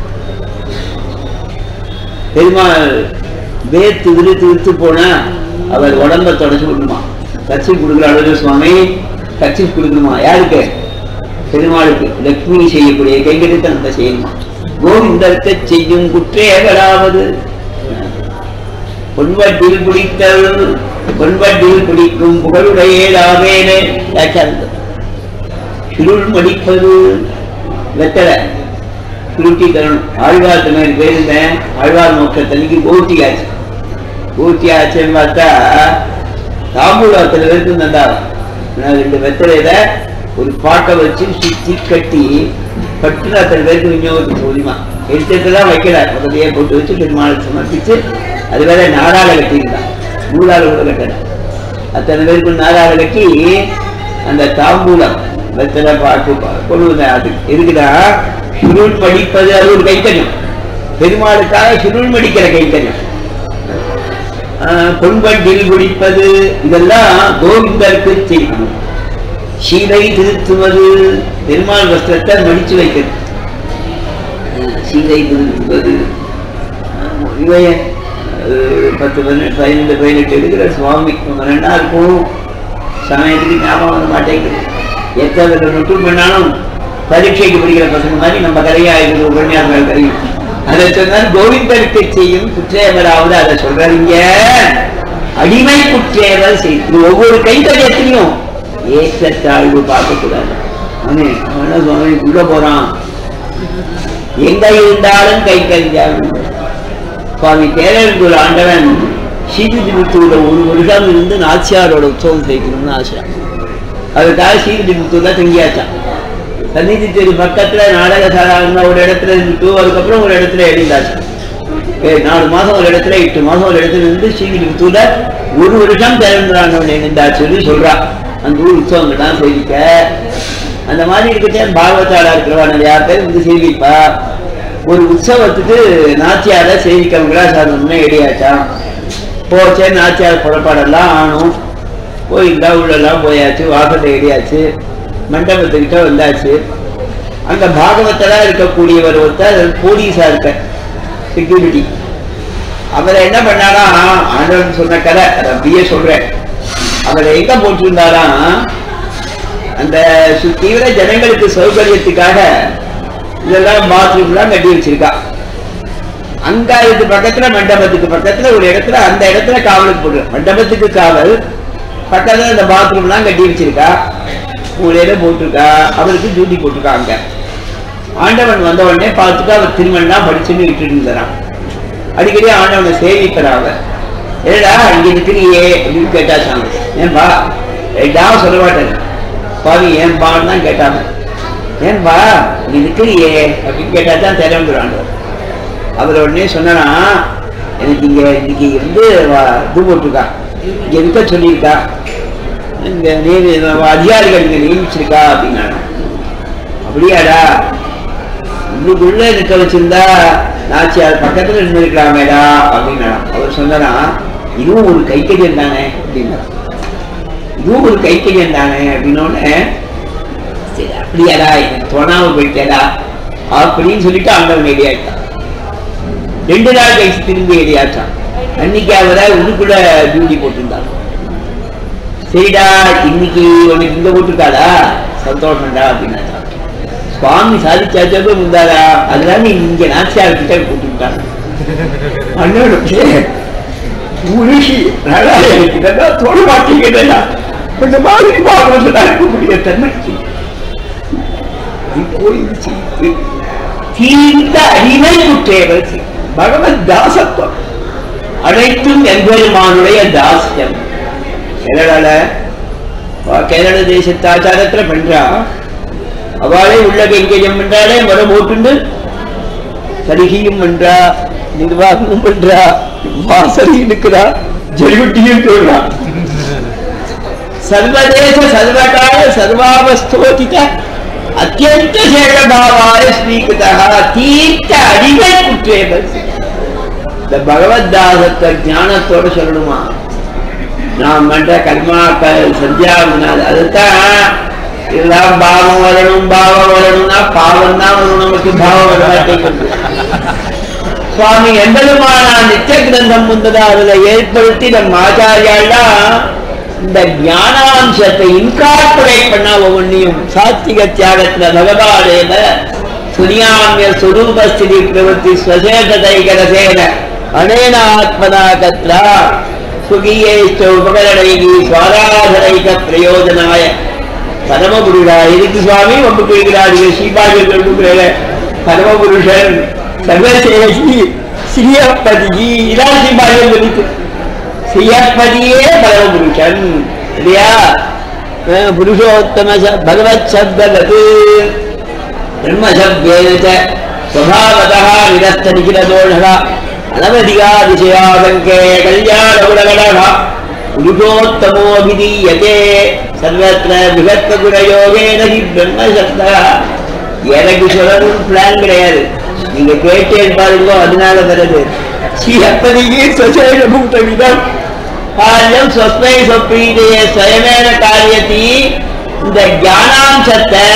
Speaker 1: பெருமாள் வேர்த்து விருத்து விருத்து போனா அவர் உடம்ப தொடச்சு விடணுமா கட்சி கொடுக்குற அழகு சுவாமி கட்சி கொடுக்கணுமா யாருக்கு பெருமாளுக்கு லக்ஷ்மி செய்யக்கூடிய கைகரித்தனத்தை செய்யணுமா கோவிந்தத்தை செய்யும் குற்றேகலாவது பொன்வட்டில் குடித்தல் பொன்வட்டில் குடிக்கும் புகழுடையேதாவேனே வியாக்கியானது சுருள் மடிப்பது வெத்தலை சுருட்டி தரணும் ஆழ்வார் தமிழ் போயிருந்தேன் ஆழ்வார் மோட்சத்தன்னைக்கு பூர்த்தி ஆச்சு பூர்த்தி ஆச்சுன்னு பார்த்தா தாம்பூலத்தில் வரைக்கும் தந்தாங்க நான் ரெண்டு வெத்தலையில ஒரு பாட்டை வச்சு சுத்தி கட்டி பட்டு அத்தனை பேருக்கு விநியோகத்துக்கு மூலியமா எடுத்துலாம் வைக்கிறார் முதலையே போட்டு வச்சு பெருமாளை சமர்ப்பிச்சு அது வேற நாடால கட்டியிருந்தான் நூலால கூட கட்டல அத்தனை பேருக்கு நாடால கட்டி அந்த தாம்பூலம் வெத்தலை பாட்டு பா- கொண்டு வந்த அது இருக்குதா சுருள் படிப்பது அது ஒரு கைத்தறியம் பெருமாளுக்காக சுருள் மடிக்கிற கைத்தறியம் ஆஹ் பொன்பண்டில் குடிப்பது இதெல்லாம் கோவிந்தருக்கு செய்யணும் சீலை திருத்துவது பெருமாள் வஸ்திரத்தை மடிச்சு வைக்கிறது ஆஹ் சீலை திருத்துவது ஆஹ் இவைய ஆஹ் பத்து பதினெட்டு பதினெட்டு பதினெட்டு இருக்கிற சுவாமி ரொம்ப ரெண்டா இருக்கும் சமயத்துக்கு ஞாபகம் வர மாட்டேங்குது எத்தனை நொட்டு பண்ணாலும் பரீட்சைக்கு படிக்கிற பசங்க மாதிரி நம்ம கதையா இருக்கிற உபன்யாசங்கள் கதையும் அதை சொன்னால் கோவிந்தருக்கு செய்யும் குற்றேவராவது அதை சொல்றீங்க அடிமை குற்றேவல் செய்து ஒவ்வொரு கைத்தறியத்திலையும் ஏற்றத்தாழ்வு பார்க்கக்கூடாது அவனே அவன சுவாமி உள்ள போறான் எங்க இருந்தாலும் கை கறிஞ்சாலும் சுவாமி பேரன்பூர் ஆண்டவன் ஸ்ரீவிதிபுத்தூர்ல ஒரு வருடம் இருந்து நாச்சியாரோட உற்சவம் செய்யணும்னு ஆசை அதுக்காக ஸ்ரீவிதிபுத்தூர்ல தங்கியாச்சான் சந்நிதி தெரு பக்கத்துல நாடகசாலா இருந்த ஒரு இடத்துல இருந்துட்டு அதுக்கப்புறம் ஒரு இடத்துல எழுந்தாச்சு ஏய், நாலு மாசம் ஒரு இடத்துல எட்டு மாசம் ஒரு இடத்துல இருந்து ஸ்ரீவிதிபுத்தூர்ல ஒரு வருஷம் திறந்துறாங்க எழுந்தாச்சு சொல்லி சொல்றா அந்த ஊர் உற்சவங்கள்லாம் சேவிக்க அந்த மாதிரி இருக்கட்டே பாகவத்தாளா இருக்கிறவா நிறையா பேர் வந்து சேவிப்பா ஒரு உற்சவத்துக்கு நாச்சியார சேவிக்கவங்களா சாதனம்னு எடியாச்சான் போச்சே நாச்சியார் புறப்பாடெல்லாம் ஆனும் கோயில்ல உள்ளெல்லாம் போயாச்சு வாசல்ல ஏறியாச்சு மண்டபத்துக்கிட்ட வந்தாச்சு அங்க பாகவத்தலா இருக்கக்கூடியவர் ஒருத்தர் போலீஸா இருக்க செக்யூரிட்டி அவரை என்ன பண்ணாரா ஆண்டவன் சொன்ன கதை அதை அப்படியே சொல்றேன் அவரை எங்க போட்டிருந்தாராம் அந்த சு- தீவிர ஜனங்களுக்கு சௌகரியத்துக்காக இதெல்லாம் பாத்ரூம்லாம் கட்டி வச்சிருக்கா அங்க இது பக்கத்துல மண்டபத்துக்கு பக்கத்துல ஒரு இடத்துல அந்த இடத்துல காவலுக்கு போட்டு மண்டபத்துக்கு காவல் பக்கத்துல இந்த பாத்ரூம்லாம் கட்டி வச்சிருக்கா மூலையில போட்டிருக்கா அவருக்கு டியூட்டி போட்டிருக்காங்க ஆண்டவன் வந்த உடனே பார்த்துட்டு அவர் திருமணம் படிச்சுன்னு விட்டுட்டு இருந்தாராம் அடிக்கடி ஆண்டவனை சேவிக்கிறாங்க ஏடா இங்க இருக்கிறியே அப்படின்னு கேட்டாச்சாங்க ஏன்பா ரெண்டாவது சொல்ல மாட்டேன் பாவி ஏன்பான்னு தான் கேட்டாங்க ஏன்பா இங்க இருக்கிறியே அப்படின்னு கேட்டாதான் தெரியும் ஆண்டவன் அவர் உடனே சொன்னா எனக்கு இங்க இன்னைக்கு வந்து வ- இது போட்டிருக்கா இங்க இருக்க சொல்லியிருக்கா இந்த நீர் அதிகாரிகள் இங்க நியமிச்சிருக்கா அப்படின்னாங்க அப்படியாடா உள்ளுக்குள்ள நிற்க வச்சிருந்தா நாச்சியார் பக்கத்துல இருந்திருக்கலாமேடா அப்படின்னா அவர் சொன்னா இதுவும் ஒரு கைக்கரியம் தானே அப்படின்னா இதுவும் ஒரு கைக்கரியம் தானே அப்படின்னோடனே சரி அப்படியாடா எனக்கு தோணாம போயிட்டேடா அப்படின்னு சொல்லிட்டு ஆண்டவன் ஏரியாயிட்டான் ரெண்டு நாள் கழிச்சு திரும்பி ஏரியாச்சான் அன்னைக்கு அவரை உள்ளுக்குள்ள டியூட்டி போட்டிருந்தாங்க சரிடா இன்னைக்கு உனக்கு இங்க போட்டிருக்காடா சந்தோஷம்டா அப்படின்னாச்சா சுவாமி சாதிச்சாச்சப்ப முந்தாரா அதனால நீ இங்க நாச்சியார் கிட்ட போட்டுக்கிட்டாங்க அண்ணனுக்கு உருகி நல்லா எனக்கு இதெல்லாம் தொட மாட்டேங்கிறதா இந்த மாதிரி பாவத்தில் இருக்கக்கூடிய தன்மைக்கு போயிடுச்சு தீர்ந்த அடிமை குற்றேவல் பகவத் தாசத்துவம் அனைத்தும் எம்பெருமானுடைய தாஸ்யம் கேரளால வா, கேரள தேசத்து ஆச்சாரத்துல பண்றா அவளே உள்ள கைங்கரியம் பண்றாளே மரம் போட்டுண்டு சரிகியும் பண்றா நிர்வாகமும் பண்றா வாசலையும் இருக்கிறா ஜெடிவட்டியும் சொல்றா சர்வதேச சர்வகால சர்வாவஸ்தோதித அத்தியந்த சேஷபாவாய ஸ்ரீகிருதா தீர்த்த அடிமை குற்றேபல் இந்த பகவத்தாசத்தை ஞானத்தோட சொல்லணுமா நாம் பண்ற கர்மாக்கள் சந்தியாவினால் அதுதான் இதெல்லாம் பாவம் வரணும் பாவம் வரணும்னா பாவம் தான் வரும் நமக்கு பாவம் வர மாட்டேங்குது சுவாமி எம்பெருமானா நித்திய கிரந்தம் வந்ததா அதுல ஏற்படுத்தி நம்ம ஆச்சாரியாலாம் இந்த ஞானாம்சத்தை இன்கார்பரேட் பண்ணா ஒவ்வொன்றையும் சாத்திக தியாகத்துல பகவானேன சுனியாமிய சுரூபஸ்திதி பிரவೃತ್ತಿ ஸ்வசேஷதைகரசேன அனேன ஆத்மனா கத்ரா சுகீயேஷ்ட உபகரணைகி சுவாராதனைக பிரயோஜனாய பரமபுருஷா எதுக்கு சுவாமி ஒன்று கேட்கிறார்கள் ஸ்ரீபாஜர் பரமபுருஷன் சர்வசேஷி ஸ்ரீயப்பதி இதான் ஸ்ரீபாஜர் சொல்லிட்டு ஸ்ரீயப்பதியே பரமபுருஷன் இல்லையா அஹ், புருஷோத்தம ச- பகவத் சப்தவது பிரம்மசப்தேன ச ஸ்வபாவதः நிரஸ்த நிகிலதோஷः அனவதிகாதிசயாசங்கே கல்யாணகுணகணः புருஷோத்தமோபிதீயதே சர்வத்திர விகத்வகுணயோகேன ஹி பிரம்மசப்தः எனக்கு சொல்லணும் பிளான் கிடையாது நீங்க கேட்டேன் பாருங்க அதனால வருது ஸ்ரீ அப்பதிக்கு சொசேன பூதவிதம் காரியம் சொஸ்மை சொப்பீதைய ஸ்வயமேன காரியத்தி இந்த ஞானாம்சத்தை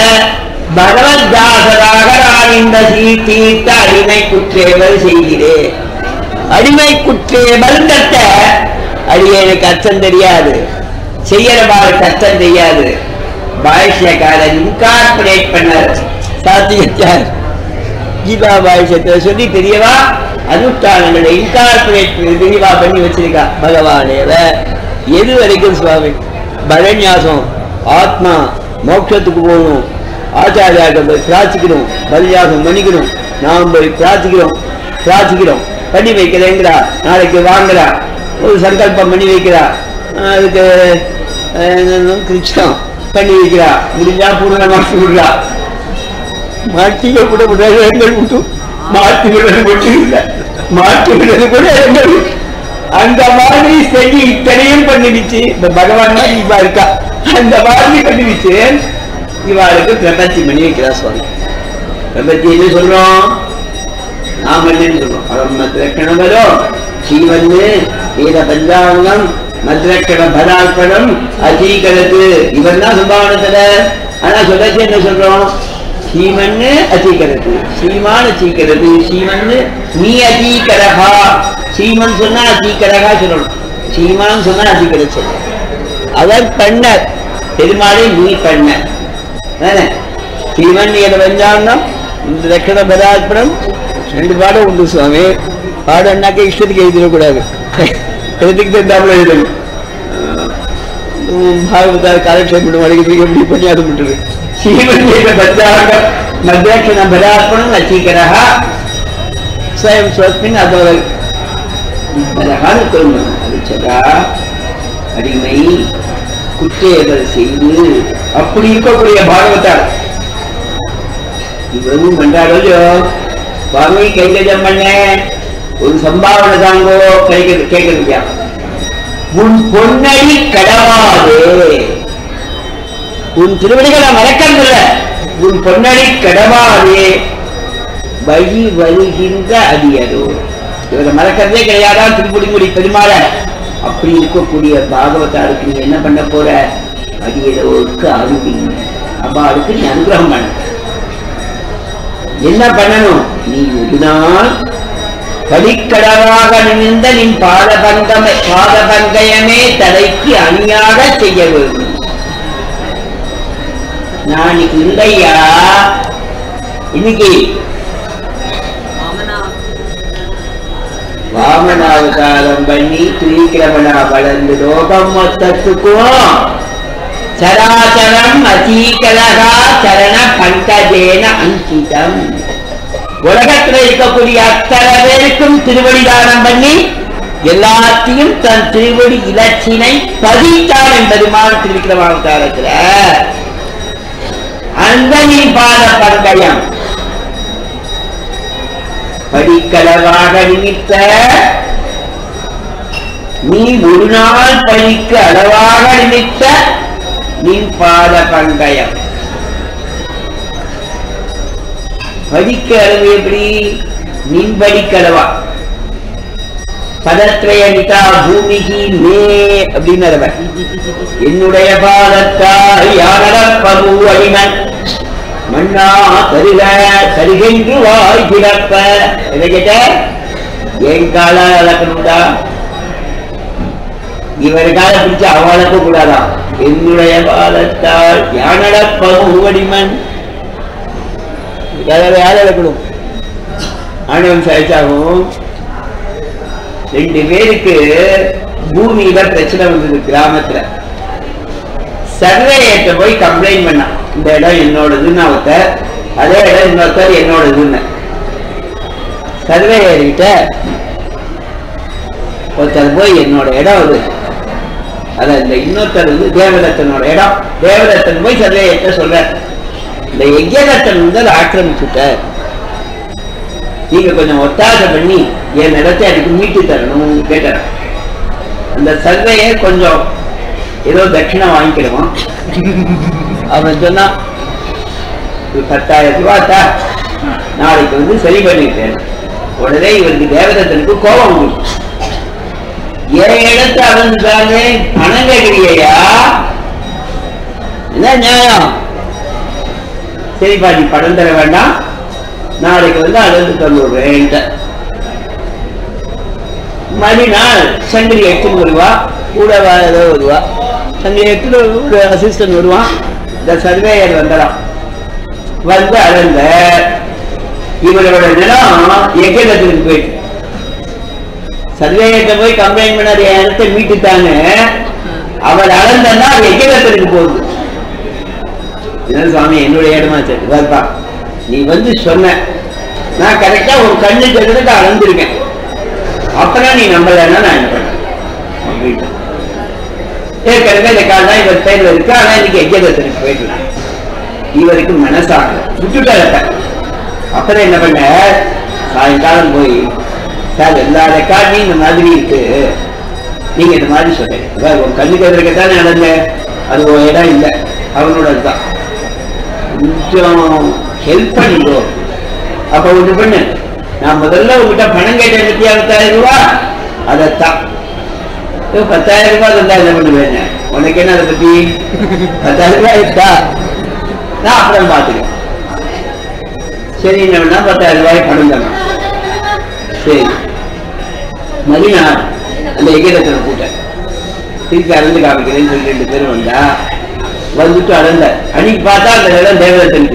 Speaker 1: பகவத்தாசராக நான் இந்த சீ- தீர்த்த அடிமை குற்றேவல் செய்கிறேன் அடிமை குற்றேவல் கட்ட அடியனுக்கு அர்த்தம் தெரியாது செய்யறவாறு கஷ்டம் தெரியாது பாஷ்யக்காரன் இன்கார்பரேட் பண்ணார் சாத்தியத்தார் கீதா பாஷ்யத்தை சொல்லி தெரியவா அனுஷ்டானங்களை இன்கார்பரேட் தெரியவா பண்ணி வச்சிருக்கா பகவானேவ எது வரைக்கும் சுவாமி பரண்யாசம் ஆத்மா மோட்சத்துக்கு போகணும் ஆச்சாரியாட்ட போய் பிரார்த்திக்கணும் பலியாசம் பண்ணிக்கணும் நாம் போய் பிரார்த்திக்கிறோம் பிரார்த்திக்கிறோம் பண்ணி வைக்கிறேங்கிறா நாளைக்கு வாங்குறா ஒரு சங்கல்பம் பண்ணி வைக்கிறா ஆஹ் அதுக்கு ஆஹ் என்னென்ன கிருஷ்ணம் பண்ணி வைக்கிறா முடிஞ்சா பூர்ணமாக்கி விடுறா மாட்டிக்க கூட முடியாது இடங்கள் விட்டு மாற்றி விடுறது மட்டும் இல்லை மாற்றி விடுறது கூட இடங்கள் அந்த மாதிரி செஞ்சு இத்தனையும் பண்ணிடுச்சு இந்த பகவான் மாதிரி இவா இருக்கா அந்த மாதிரி பண்ணிடுச்சு இவாளுக்கு பிரபத்தி பண்ணி வைக்கிறா சுவாமி பிரபத்தி என்ன சொல்றோம் நாம என்னன்னு சொல்றோம் அவன் மத்ரக்கணம் வரும் ஸ்ரீவந்து வேத பஞ்சாங்கம் மத்ரக்கண பரார்ப்பணம் அசீகரத்து இவன் தான் சம்பாவனத்துல ஆனா சொல்லச்சு என்ன சொல்றோம் ஸ்ரீமன்னு அசீகரத்து ஸ்ரீமான் அசீகரத்து ஸ்ரீமன்னு நீ அசீகரகா ஸ்ரீமன் சொன்னா அசீகரகா சொல்லணும் ஸ்ரீமான் சொன்னா அசீகரத் சொல்லணும் அவர் பண்ண பெருமாளை நீ பண்ண தானே? ஸ்ரீமன் என பஞ்சாங்கம் இந்த தட்சண பரார்ப்பணம் ரெண்டு பாடம் உண்டு சுவாமி பாடம்னாக்க இஷ்டத்துக்கு எழுதிடக்கூடாது எழுதிக்கு தந்தாப்புல எழுதணும் உம், பாகவதா காலக்ஷேபம் வரைக்கும் எப்படி பண்ணி அது விட்டுரு ஸ்ரீமன் பஞ்சாங்கம் மத்தியாட்சண பரார்ப்பணம் அச்சீகரா ஸ்வயம் ஸ்வஸ்மின் அதோட அழகான தோணும் அது சொல்றா அடிமை குற்றேவல் செய்து அப்படி இருக்கக்கூடிய பாகவத்தார் இவ்வளவும் பண்றாடோ சுவாமி கைகஜம் பண்ண ஒரு சம்பாவனை தாங்கோ கிடைக்கிறது கேட்கறது உன் பொன்னடி கடவாது உன் திருவடிகளை மறக்கறதில்ல உன் பொன்னடி கடவாதே வழி வருகின்ற அடியதோ இவரை மறக்கிறதே கிடையாதா திருப்புடிங்குடி பெருமாள அப்படி இருக்கக்கூடிய பாகவதாருக்கு நீ என்ன பண்ண போற அடியதோருக்கு அருவி அப்பாவுக்கு நீ அனுகிரகம் பண்ண என்ன பண்ணணும் நீ ஒரு நாள் படிக்கடவாக நிமிர்ந்த நின் பாதபங்கம் பாதபங்கயமே தலைக்கு அணியாக செய்ய வேண்டும் நான் இன்னைக்கு இல்லையா இன்னைக்கு வாமனாவதாரம் பண்ணி திரிக்கிரமணா வளர்ந்து லோகம் மொத்தத்துக்கும் சராச்சரம் அசீகரகா சரண பங்கஜேன அங்கிதம் உலகத்துல இருக்கக்கூடிய அத்தனை பேருக்கும் திருவடி தானம் பண்ணி எல்லாத்தையும் தன் திருவடி இலச்சினை பதித்தான் என்பதுமான் திருவிக்கிரமாவதாரத்துல அந்த நீ பாத பங்கயம் படிக்கலவாக நிமித்த நீ ஒரு நாள் பழிக்கு அளவாக நிமித்த நின் பாத பங்கயம் படிக்க அளவு எப்படி நின் படிக்கலவா பதத்ரய நிதா பூமிகி மே அப்படின்னு அவன். என்னுடைய பாதத்தால் யானடப்பகு அடிமன் மண்ணா தருக தருகென்று வாய் பிறப்ப என்ன கேட்ட என் கால அளக்கணும்டா இவர் கால பிடிச்சு அவளுக்கு கூடாதா என்னுடைய பாதத்தால் யானடப்பகு அடிமன் வேற யார் அளக்கணும் ஆண்டவன் சாய்ச்சாகும் ரெண்டு பேருக்கு பூமியில பிரச்சனை வந்தது கிராமத்துல சர்வேயர்கிட்ட போய் கம்ப்ளைண்ட் பண்ணான் இந்த இடம் என்னோடதுன்னு ஒருத்தர் அதே இடம் இன்னொருத்தர் என்னோடதுன்னு சர்வேயர்கிட்ட ஒருத்தர் போய் என்னோட இடம் அது அத இந்த இன்னொருத்தர் வந்து தேவதத்தனோட இடம் தேவதத்தன் போய் சர்வேயத்தை சொல்ற இந்த யஜ்யதத்தன் வந்து அதை ஆக்கிரமிச்சுட்டார் நீங்க கொஞ்சம் ஒத்தாசை பண்ணி என் இடத்தை அதுக்கு மீட்டு தரணும்னு கேட்டார் அந்த சர்வையை கொஞ்சம் ஏதோ தட்சிணம் வாங்கிக்கிறோம் அவன் சொன்னா ஒரு பத்தாயிரம் ரூபாத்தா நாளைக்கு வந்து சரி பண்ணிட்டேன் உடனே இவருக்கு தேவதத்தனுக்கு கோபம் வந்துச்சு என் இடத்தை அளந்துட்டாங்க பணம் கேட்கிறியா என்ன நியாயம் சரிப்பா நீ பணம் தர வேண்டாம் நாளைக்கு வந்து அளந்து தந்துடுறேன் மறுநாள் சங்கிலி எடுத்துன்னு வருவா கூட வா- ஏதோ வருவா சங்கிலி எடுத்துட்டு ஒரு அசிஸ்டன்ட் வருவான் இந்த சர்வேயர் வந்துடான் வந்து அளந்த இவரோட நிலம் எக்கடத்துக்கு போயிட்டு சர்வேயர்கிட்ட போய் கம்ப்ளைண்ட் பண்ணாரு என் இடத்தை மீட்டுட்டாங்க அவர் அளந்தன்னா அது எக்கடத்திற்கு போகுது என்ன சுவாமி என்னுடைய இடமா சரி வருப்பா நீ வந்து சொன்ன நான் கரெக்டா ஒரு கண்ணு கட்டுறதுக்கு அளந்திருக்கேன் அப்புறம் நீ நம்பலன்னா நான் என்ன பண்ணேன் அப்படின்னு ஏற்கனவே இந்த கால் தான் இவர் பேர்ல இருக்கு ஆனா இன்னைக்கு எஜ்ஜகத்திற்கு போயிட்டு இவருக்கு மனசாக விட்டுட்டாரு அப்புறம் என்ன பண்ண சாயங்காலம் போய் சார் எல்லா ரெக்கார்டையும் இந்த மாதிரி இருக்கு நீங்க இந்த மாதிரி சொல்றீங்க உன் கண்ணுக்கு எதிர்க்க தானே நடந்த அது ஒரு இடம் இல்லை அவனோட தான் கொஞ்சம் ஹெல்ப் பண்ணிக்கோ அப்ப ஒண்ணு பண்ணு நான் முதல்ல உங்ககிட்ட பணம் கேட்டேன் பத்தியா பத்தாயிரம் ரூபா அதைத்தான் ஏதோ பத்தாயிரம் ரூபாய் தந்தா என்ன பண்ணுவேன் உனக்கு என்ன அதை பத்தி பத்தாயிரம் ரூபாய் இருக்கா நான் அப்புறம் பார்த்துக்கிறேன் சரி என்ன பண்ணா பத்தாயிரம் ரூபாய் பணம் தரணும் சரி மதினார் அந்த எகிரத்தில் கூட்டேன் திருப்பி அளந்து காமிக்கிறேன்னு சொல்லி ரெண்டு பேரும் வந்தா வந்துட்டு அளந்த அன்னைக்கு பார்த்தா அந்த இடம் தேவதத்தனுக்கு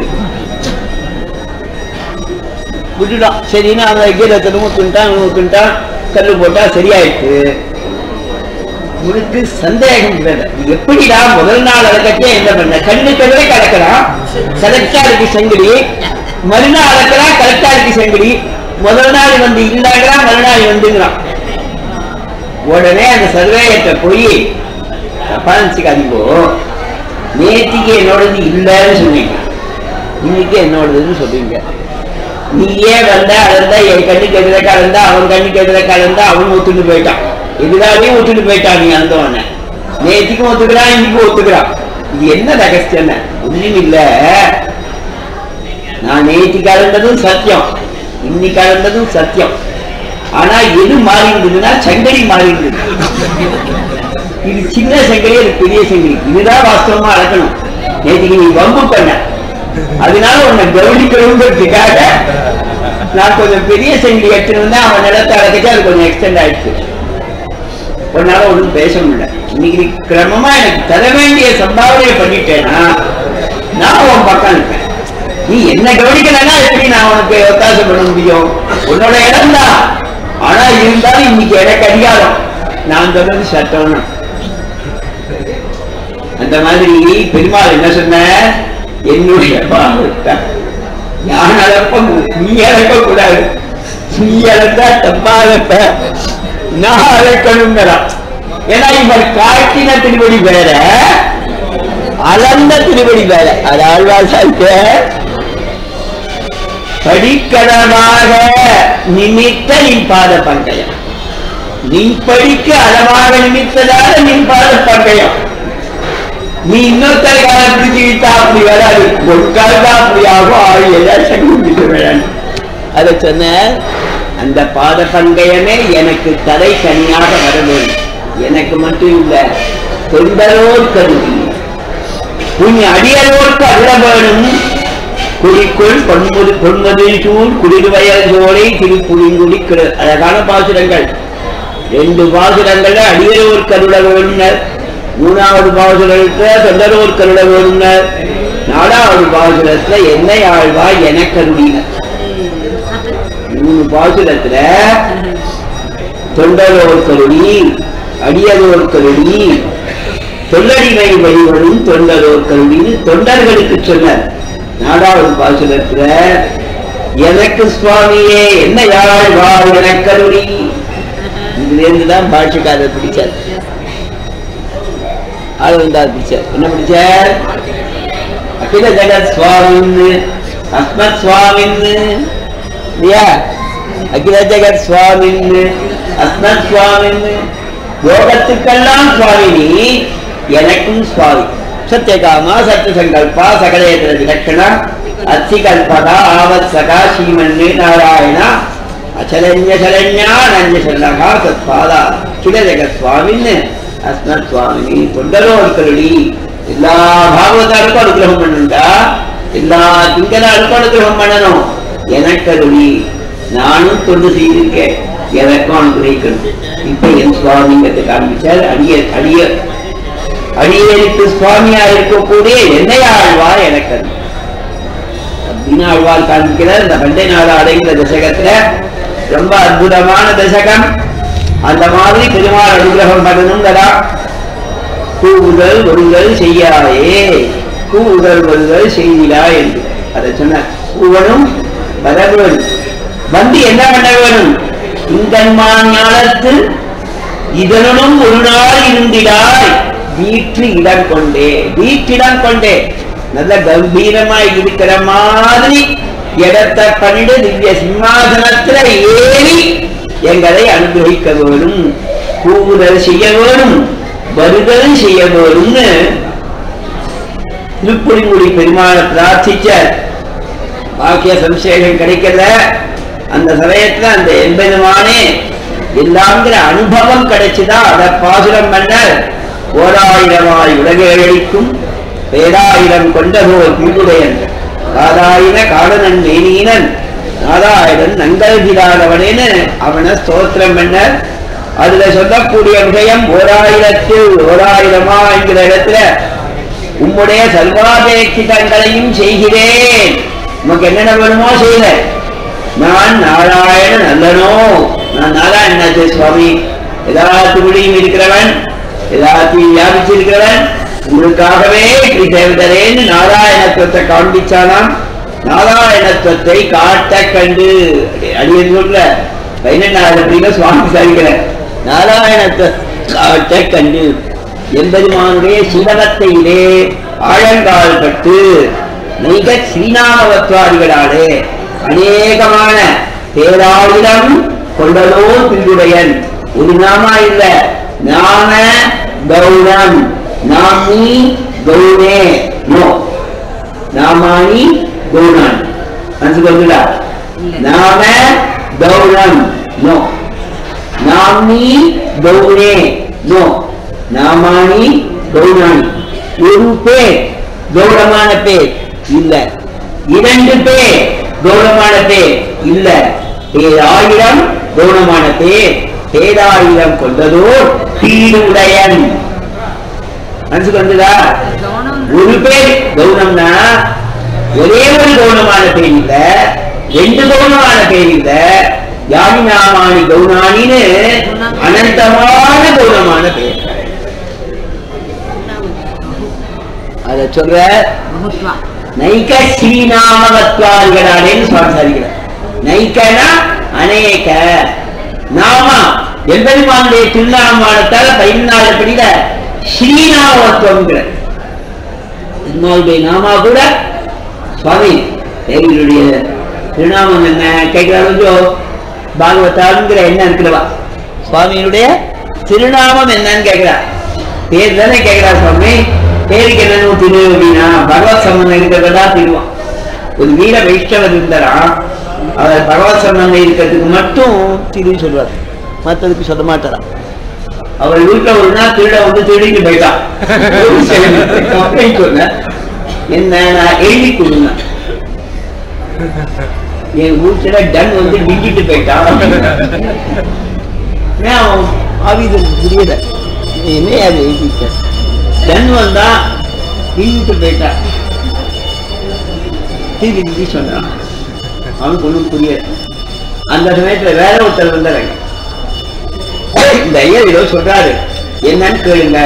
Speaker 1: விட்டுட்டான் சரின்னு அந்த எகிரத்தனும் ஊத்துட்டான் ஊத்துட்டான் கல்லு போட்டா சரியாயிடுச்சு உனக்கு சந்தேகம் வேற எப்படிடா முதல் நாள் அளக்கச்சே என்ன பண்ண கண்ணு கதிரை கலக்கலாம் கரெக்டா இருக்கு செங்கடி மறுநாள் அளக்கலாம் கரெக்டா இருக்கு செங்கடி முதல் நாள் வந்து இல்லங்கிறான் மறுநாள் வந்துங்கிறான் உடனே அந்த சர்வேயத்தை போய் தப்பா நினைச்சுக்காதீங்கோ நேத்திக்கு என்னோடது இல்லைன்னு சொன்னீங்க இன்னைக்கு என்னோடதுன்னு சொல்றீங்க நீயே வந்த அளந்தா என் கண்ணுக்கு எதிர கலந்தா அவன் கண்ணுக்கு எதிர கலந்தா அவன் ஒத்துட்டு போயிட்டான் எதிராலையும் ஒத்துட்டு போயிட்டான் நீ அந்த உடனே நேத்திக்கும் ஒத்துக்கிறான் இன்னைக்கும் ஒத்துக்கிறான் இது என்ன ரகசியம் ஒண்ணும் இல்ல நான் நேத்தி கலந்ததும் சத்தியம் இன்னைக்கு கலந்ததும் சத்தியம் ஆனா எது மாறி இருந்ததுன்னா சங்கடி மாறி இருந்தது இது சின்ன சங்கடி அது பெரிய சங்கடி இதுதான் வாஸ்தவமா அளக்கணும் நேற்றுக்கு நீ வம்பு பண்ண அதனால உன்னை கவனிக்கணுங்கிறதுக்காக நான் கொஞ்சம் பெரிய சங்கடி எடுத்துட்டு வந்தேன் அவன் நிலத்தை அடக்கிட்டு அது கொஞ்சம் எக்ஸ்டெண்ட் ஆயிடுச்சு உன்னால ஒண்ணும் பேச முடியல இன்னைக்கு நீ கிரமமா எனக்கு தர வேண்டிய சம்பாவனையை பண்ணிட்டேன்னா நான் உன் பக்கம் இருப்பேன் நீ என்ன கவனிக்கலன்னா எப்படி நான் உனக்கு ஒத்தாசம் பண்ண முடியும் உன்னோட இடம் தான் ஆனா இருந்தாலும் இன்னைக்கு எனக்கு அதிகாரம் நான் சொல்றது சட்டம்னு அந்த மாதிரி பெருமாள் என்ன சொன்ன என்னுடைய பாவத்தை நான் அளப்ப நீ அளக்க கூடாது நீ அளந்தா தப்பா அளப்ப நான் அளக்கணுங்கிறான் ஏன்னா இவர் காட்டின திருவடி வேற அளந்த திருவடி வேற அது ஆழ்வாசாய்க்க படிக்கடமாக நிமித்த நின் பாத பங்கயம் நின் படிக்கு அளவாக நிமித்ததால நின் பாத பங்கயம் நீ இன்னொருத்தர் கால பிடிச்சு விட்டா அப்படி வராது ஒரு கால் தான் அப்படி ஆகும் ஆள் ஏதாச்சும் பிடிக்க வேணும் அதை சொன்ன அந்த பாத பங்கயமே எனக்கு தலை தனியாக வர வேண்டும் எனக்கு மட்டும் இல்ல தொண்டரோர் கருதி உன் அடியரோர்க்கு அருள வேணும் குறிக்குள் பொன்முது பொன்மதில் சூழ் குடிடுவயல் சோலை திருப்புலிங்குடி கிரு அழகான பாசுரங்கள் ரெண்டு பாசுரங்கள்ல அடியரோர் கருள வேணுனர் மூணாவது பாசுரத்துல தொண்டரோர் கருள வேணுனர் நாலாவது பாசுரத்துல என்னை ஆழ்வா எனக்கருளினர் மூணு பாசுரத்துல தொண்டரோர் கருளி அடியரோர் கருளி தொண்டடிமை வழிவரும் தொண்டரோர் கருளின்னு தொண்டர்களுக்கு சொன்னார் நாலாவது பாசுரத்துல எனக்கு சுவாமியே என்ன யாழ்வா எனக்கருளி இதுல இருந்துதான் பாஷக்காரர் பிடிச்சார் அது வந்தார் பிடிச்சார் என்ன பிடிச்சார் அகில ஜெகத் சுவாமின்னு அஸ்மத் சுவாமின்னு இல்லையா அகில ஜெகத் சுவாமின்னு அஸ்மத் சுவாமின்னு யோகத்துக்கெல்லாம் சுவாமினி எனக்கும் சுவாமி சத்யகாமா சத்ய சங்கல்பா சகலேந்திர விலட்சணா அத்திகல்பதா ஆவத் சகா ஸ்ரீமன்னே நாராயணா அச்சலன்ய சரண்யா நஞ்ச சரணகா சத்பாதா கில ஜெகத் சுவாமின்னு அஸ்மத் சுவாமினி தொண்டரோ இருக்கருடி எல்லா பாகவதாருக்கும் அனுகிரகம் பண்ணுண்டா எல்லா திங்களாருக்கும் அனுகிரகம் பண்ணணும் எனக்கு அருளி நானும் தொண்டு செய்திருக்கேன் எனக்கும் அனுகிரகிக்கணும் இப்ப என் சுவாமிங்கிறத காண்பிச்சார் அடிய அடிய அடியேற்கு சுவாமியா இருக்கக்கூடிய என்னை ஆழ்வார் எனக்கு அருள். அப்படின்னு ஆழ்வார் காண்பிக்கிறார் இந்த பண்டை நாடு அடைகிற தசகத்துல ரொம்ப அற்புதமான தசகம் அந்த மாதிரி பெருமாள் அனுகிரகம் பண்ணணுங்கிறா கூவுதல் ஒருதல் செய்யாயே கூவுதல் ஒருதல் செய்திடா என்று அதை சொன்னார் கூவனும் வர வேணும் வந்து என்ன பண்ண வேணும் இங்கன்மான் ஞானத்தில் இதனும் ஒரு நாள் இருந்திடாய் வீற்று இடம் கொண்டே வீற்றிடம் கொண்டே நல்ல கம்பீரமாய் இருக்கிற மாதிரி இடத்தை கண்டு திவ்ய சிம்மாசனத்துல ஏறி எங்களை அனுகிரகிக்க வேணும் கூவுதல் செய்ய வேணும் வருதல் செய்ய வேணும்னு திருப்புலிங்குடி பெருமாளை பிரார்த்திச்ச பாக்கிய சம்சேகம் கிடைக்கல அந்த சமயத்துல அந்த எம்பெருமானே எல்லாங்கிற அனுபவம் கிடைச்சுதா அதை பாசுரம் பண்ண ஓராயிரமாய் உலகேழிக்கும் பேராயிரம் கொண்டதோர் தீவுடையன் காதாயின காடனன் மேனீனன் நாராயணன் நங்கல்கிறாதவனேன்னு அவனை ஸ்தோத்திரம் பண்ண அதுல சொல்லக்கூடிய விஷயம் ஓராயிரத்தில் ஓராயிரமா என்கிற இடத்துல உம்முடைய சர்வாபேட்சிதங்களையும் செய்கிறேன் உமக்கு என்னென்ன வேணுமோ செய்யல நான் நாராயண நல்லனோ நான் நாராயணாச்சே சுவாமி எல்லாத்துக்குடியும் இருக்கிறவன் எல்லாத்தையும் வியாபிச்சிருக்கிறவன் உங்களுக்காகவே இப்படி தேவதரேன்னு நாராயணத்துவத்தை காண்பிச்சானாம் நாராயணத்துவத்தை காட்ட கண்டு அடியன் சொல்ற பதினெண்டாவது அப்படின்னா சுவாமி சாதிக்கிற நாராயணத்தை காட்ட கண்டு எம்பெருமானுடைய சிவகத்தையிலே ஆழங்கால் பட்டு மிக ஸ்ரீநாமவத்வாதிகளாலே அநேகமான பேராயிரம் கொண்டதோ திருவுடையன் ஒரு நாமா இல்ல நாம கௌரம் நாமி கௌரே நோ நாமானி கௌரான் மனசுக்கு வந்துடா நாம கௌரம் நோ நாமி கௌரே நோ நாமானி கௌராணி ஒரு பேர் கௌரவமான பேர் இல்ல இரண்டு பேர் கௌரவமான பேர் இல்ல பேராயிரம் கௌரவமான பேர் பேராயிரம் கொண்டதோ தீடுடையன் மனசுக்கு வந்துதா ஒரு பேர் கௌரவம்னா ஒரே ஒரு கௌரவமான பேர் இல்ல ரெண்டு கௌரவமான பேர் இல்ல யானி நாமானி கௌராணின்னு அனந்தமான கௌரவமான பேர் அத சொல்ற நைக ஸ்ரீநாமவத்வாதிகளானேன்னு சுவாமி சாதிக்கிறார் நைக்கனா அநேக நாமா எம்பெருமானுடைய திருநாமானத்தால பதினாலு படியில ஸ்ரீநாமத்துவங்கிற பெருமாளுடைய நாமா கூட சுவாமி தேவியுடைய திருநாமம் என்ன கேட்கிறாரோ பாகவதாங்கிற என்ன இருக்கிறவா சுவாமியினுடைய திருநாமம் என்னன்னு கேட்கிறா பேர் தானே கேட்கிறா சுவாமி பேருக்கு என்னன்னு திரு அப்படின்னா பகவத் சம்பந்தம் இருக்கிறதா திருவான் ஒரு வீர வைஷ்ணவர் இருந்தாரா அவர் பகவத் சம்பந்தம் இருக்கிறதுக்கு மட்டும் திரு சொல்வார் மற்றதுக்கு சொல்ல மாட்டாரா அவர் வீட்டுல ஒரு நாள் திருட வந்து திருடிட்டு போயிட்டான் கம்ப்ளைண்ட் சொன்ன என்ன நான் எழுதி கொடுங்க என் வீட்டுல டன் வந்து மிஞ்சிட்டு போயிட்டான் ஏன் அவன் ஆவிதனுக்கு புரியல என்ன அது எழுதிட்ட டன் வந்தா மிஞ்சிட்டு போயிட்டான் திருப்பி திருப்பி சொன்னான் அவனுக்கு ஒண்ணும் புரியல அந்த சமயத்துல வேற ஒருத்தர் வந்தாங்க இந்த ஐயர் ஏதோ சொல்றாரு என்னன்னு கேளுங்க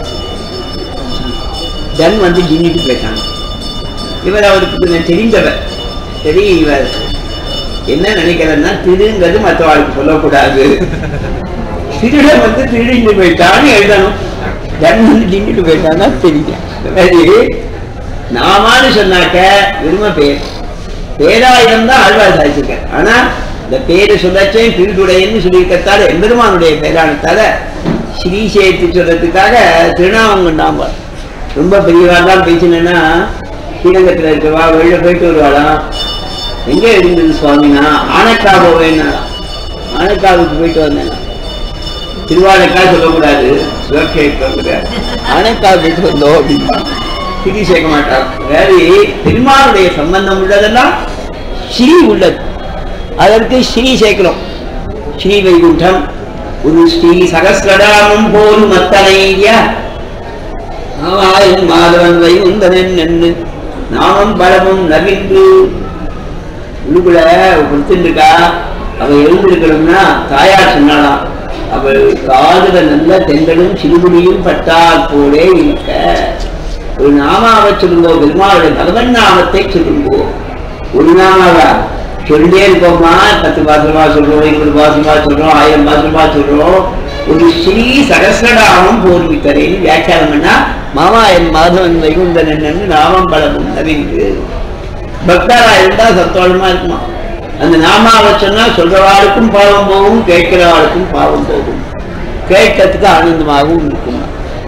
Speaker 1: தன் வந்து ஜின்னிட்டு போயிட்டாங்க இவர் அவருக்கு கொஞ்சம் தெரிந்தவர் சரி இவர் என்ன நினைக்கிறேன்னா திருங்கிறது மற்றவாளுக்கு சொல்லக்கூடாது திருடன் வந்து திருடிட்டு போயிட்டான்னு எழுதணும் ஜன்மன் தின்னுட்டு போயிட்டான்னா தெரியல இந்த மாதிரி நாமான்னு சொன்னாக்க வெறும பேர் பேராயிரம் தான் ஆழ்வார் சாதிச்சிருக்கார் ஆனா இந்த பேரு சொல்லச்சே திருடுடையன்னு சொல்லியிருக்கத்தால எம்பெருமானுடைய பேரானத்தால ஸ்ரீ சேர்த்து சொல்றதுக்காக திருநாமங்கண்டாம்பார் ரொம்ப பெரியவா தான் பேசினேன்னா ஸ்ரீரங்கத்தில் இருக்கவா வெளில போயிட்டு வருவாளாம் எங்க இருந்தது சுவாமினா ஆனக்கா போவேன்னா ஆனக்காவுக்கு போயிட்டு வந்தேன்னா திருவானைக்கா சொல்லக்கூடாது சிவகேட்க ஆனக்கா போயிட்டு வந்தோம் அப்படின்னு ஸ்ரீ சேர்க்க மாட்டார் அதாவது பெருமாளுடைய சம்பந்தம் உள்ளதெல்லாம் ஸ்ரீ உள்ளது அதற்கு ஸ்ரீ சேர்க்கிறோம் ஸ்ரீ வைகுண்டம் ஒரு ஸ்ரீ சகசிரடாமம் போலும் அத்தனையா ஆவாயும் மாதவன் வைகுந்தனன் என்று நாமம் பலமும் நவின்று உள்ளுக்குள்ள கொடுத்துருக்கா அவ எழுந்திருக்கணும்னா தாயார் சொன்னாலாம் அவள் காதுல நல்ல தெண்டலும் சிறுகுடியும் பட்டால் போலே இருக்க ஒரு நாமாவை சொல்லுங்கோ பெருமாளுடைய பகவன் நாமத்தை சொல்லுங்கோ ஒரு நாமாவா சொல்லிட்டே இருக்கோமா பத்து பாசமா சொல்றோம் இருபது பாசமா சொல்றோம் ஆயிரம் பாசமா சொல்றோம் ஒரு ஸ்ரீ சகசிரநாமம் போர்வித்தரேன்னு வியாக்கியானம் பண்ணா மாமா என் மாதவன் வைகுந்தன் என்னன்னு நாமம் பலமும் நவீன்று பக்தரா இருந்தா சந்தோஷமா இருக்குமா அந்த நாமாவை சொன்னா சொல்றவாளுக்கும் பாவம் போகும் கேட்கிறவாளுக்கும் பாவம் போகும் கேட்கறதுக்கு ஆனந்தமாகவும் இருக்கும்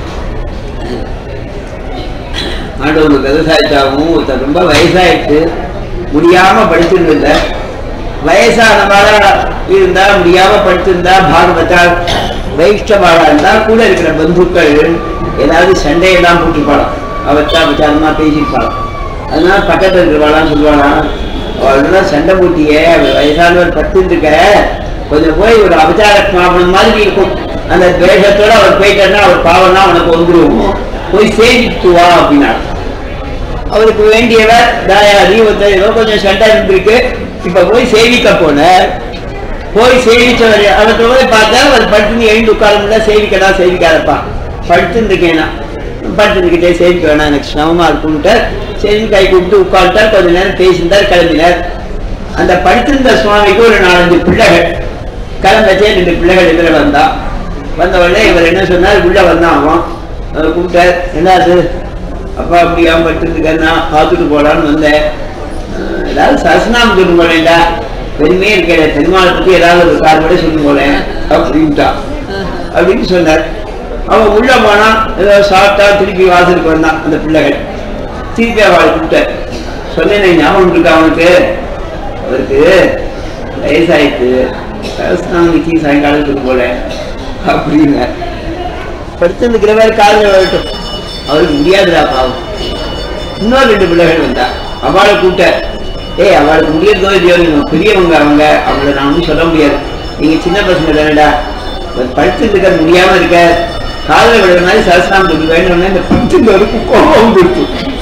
Speaker 1: ஆண்டவனுக்கு விவசாயத்தாகவும் ஒருத்தர் ரொம்ப வயசாயிட்டு முடியாம படிச்சுட்டு இல்லை வயசானவாளா இருந்தா முடியாம படிச்சிருந்தா பாகவதா வைஷ்ணவாளா இருந்தா கூட இருக்கிற பந்துக்கள் ஏதாவது சண்டையெல்லாம் போட்டுப்பாளாம் அவச்சா விசாரமா பேசியிருப்பாளாம் அதனால பக்கத்துல இருக்கிறவாளாம் சொல்லுவாளாம் அவளெல்லாம் சண்டை போட்டியே அவர் வயசானவர் பத்துன்னு இருக்க கொஞ்சம் போய் ஒரு அபச்சார பாவனம் மாதிரி இருக்கும் அந்த துவேஷத்தோட அவர் போயிட்டாருன்னா அவர் பாவம்னா அவனுக்கு வந்துருவோம் போய் சேமித்து வா அப்படின்னா அவருக்கு வேண்டியவர் தாயாரி ஒருத்தர் ஏதோ கொஞ்சம் சண்டை இருந்திருக்கு இப்ப போய் சேவிக்க போனார் போய் சேவிச்சவர் அவர்கிட்ட போய் பார்த்தா அவர் படுத்துன்னு எழுந்து உட்காரமுடியல சேவிக்கடா சேவிக்காதப்பா படுத்துன்னு இருக்கேனா படுத்துக்கிட்டே சேவிக்க வேணாம் எனக்கு சிரமமா இருக்கும்ட்டு சரி கை கூப்பிட்டு உட்காந்துட்டார் கொஞ்ச நேரம் பேசியிருந்தார் கிளம்பினார் அந்த படுத்திருந்த சுவாமிக்கு ஒரு நாலஞ்சு பிள்ளைகள் கிளம்பச்சே ரெண்டு பிள்ளைகள் எதிர வந்தா வந்த உடனே இவர் என்ன சொன்னார் உள்ள வந்தான் அவன் அவர் கூப்பிட்டார் என்னது அப்பா அப்படியா படுத்துருக்கா பார்த்துட்டு போலான்னு வந்தேன் அஹ் ஏதாவது சரசனாம் சொல்லும் போலேண்டா பெருமையே இருக்கிற பெருமாளை பத்தி ஏதாவது ஒரு கார்படை சொல்லும் போல அப்படின்ட்டா அப்படின்னு சொன்னார் அவன் உள்ள போனா ஏதோ சாப்பிட்டா திருப்பி வாசலுக்கு வந்தான் அந்த பிள்ளைகள் திருப்பி அவளை கூப்பிட்டார் சொன்னேன் ஞாபகம் இருக்கா அவனுக்கு அவருக்கு வயசாயிட்டு சரஸ்நாமிக்கு சாயங்காலத்துக்கு போல அப்படின்னு படுத்திருக்கிறவர் காலில் வரட்டும் அவருக்கு முடியாதுடா பாவம் இன்னொரு ரெண்டு பிள்ளைகள் வந்தா அவளை கூப்பிட்ட ஏய் அவளுக்கு முடியறதோ இல்லையோ நீங்க பெரியவங்க அவங்க அவங்கள நான் ஒன்றும் சொல்ல முடியாது நீங்க சின்ன பசங்க தானடா படுத்துட்டு இருக்க முடியாம இருக்க காலில் விடுற மாதிரி சரஸ்நாம் சொல்லி வேணும்னா இந்த படுத்துட்டு கோபம் கொடுத்து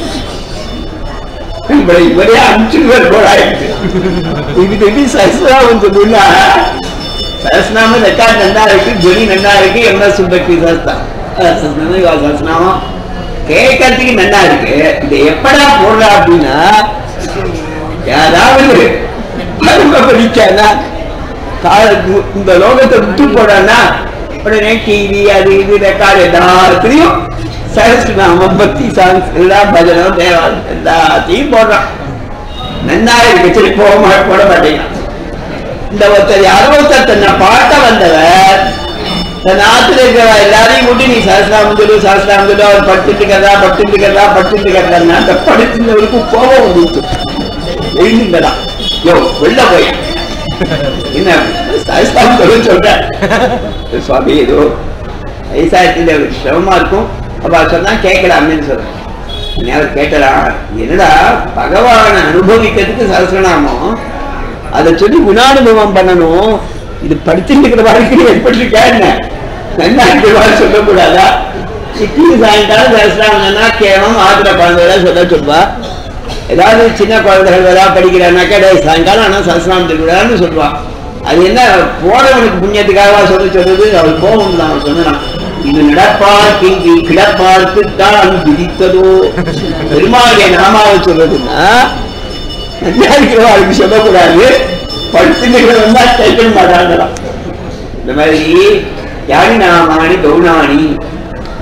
Speaker 1: இவரை இவரே அனுப்பிச்சுடுவார் போல ஆயிடுச்சு இதுக்கு எப்படி சரஸ்நாமம் சொல்லுன்னா சரஸ்நாமம் ரெக்கார்ட் நல்லா இருக்கு ஜொலி நல்லா இருக்கு என்ன சுப்பத்தி சரஸ்தான் சரஸ்நாமம் கேட்கறதுக்கு நல்லா இருக்கு இது எப்படா போடுறா அப்படின்னா யாராவது படிக்கானா இந்த லோகத்தை விட்டு போடானா உடனே டிவி அது இது ரெக்கார்டு எல்லாத்துலயும் சரஸ்நாமம் பக்தி சாங்ஸ் எல்லாம் பஜனம் தேவாலயம் எல்லாத்தையும் போடுறான் நன்னா இருக்கு சரி போக மாட்ட போட மாட்டேங்கிறான் இந்த ஒருத்தர் யாரோ ஒருத்தர் தன்னை பாட்ட வந்தவர் தன் ஆத்துல இருக்கிற எல்லாரையும் கூட்டி நீ சரஸ்ராமம் சொல்லு சரஸ்ராமம் சொல்லு அவர் படுத்துட்டு இருக்கிறதா படுத்துட்டு இருக்கிறதா படுத்துட்டு இருக்கிறதா அந்த படுத்துனவருக்கு கோபம் வந்துச்சு எழுந்துங்கடா யோ வெளில போய் என்ன சரஸ்ராமம் சொல்லு சொல்றேன் சுவாமி ஏதோ வயசாயிட்டு அவருக்கு சிரமமா இருக்கும் அப்ப சொன்னா கேட்கலாம்னு சொல்றேன் உடனே அவர் கேட்டடா என்னடா பகவானை அனுபவிக்கிறதுக்கு சரஸ்ரநாமம் அதை சொல்லி குணானுபவம் பண்ணணும் இது படிச்சுட்டு இருக்கிற வாழ்க்கை எப்படி இருக்கா என்ன என்ன இருக்கிறவா சொல்லக்கூடாதா சிட்டி சாயங்காலம் பேசுறாங்கன்னா கேவலம் ஆத்திர குழந்தைகள சொல்ல சொல்வா ஏதாவது சின்ன குழந்தைகள் ஏதாவது படிக்கிறானாக்கா டேய் சாயங்காலம் ஆனால் சரஸ்ராம் திருவிழான்னு சொல்லுவா அது என்ன போனவனுக்கு புண்ணியத்துக்காகவா சொல்ல சொல்றது அவள் கோபம் தான் அவன் சொன்னான் இது நடப்பார் கிங்கி கிடப்பார்க்கு தான் விதித்ததோ பெருமாளுடைய நாமாவை சொல்றதுன்னா நல்லா இருக்கிறவாளுக்கு சொல்லக்கூடாது படுத்துக்கிறவன் தான் கேட்க மாட்டாங்களாம் இந்த மாதிரி யானி நாமானி கௌனானி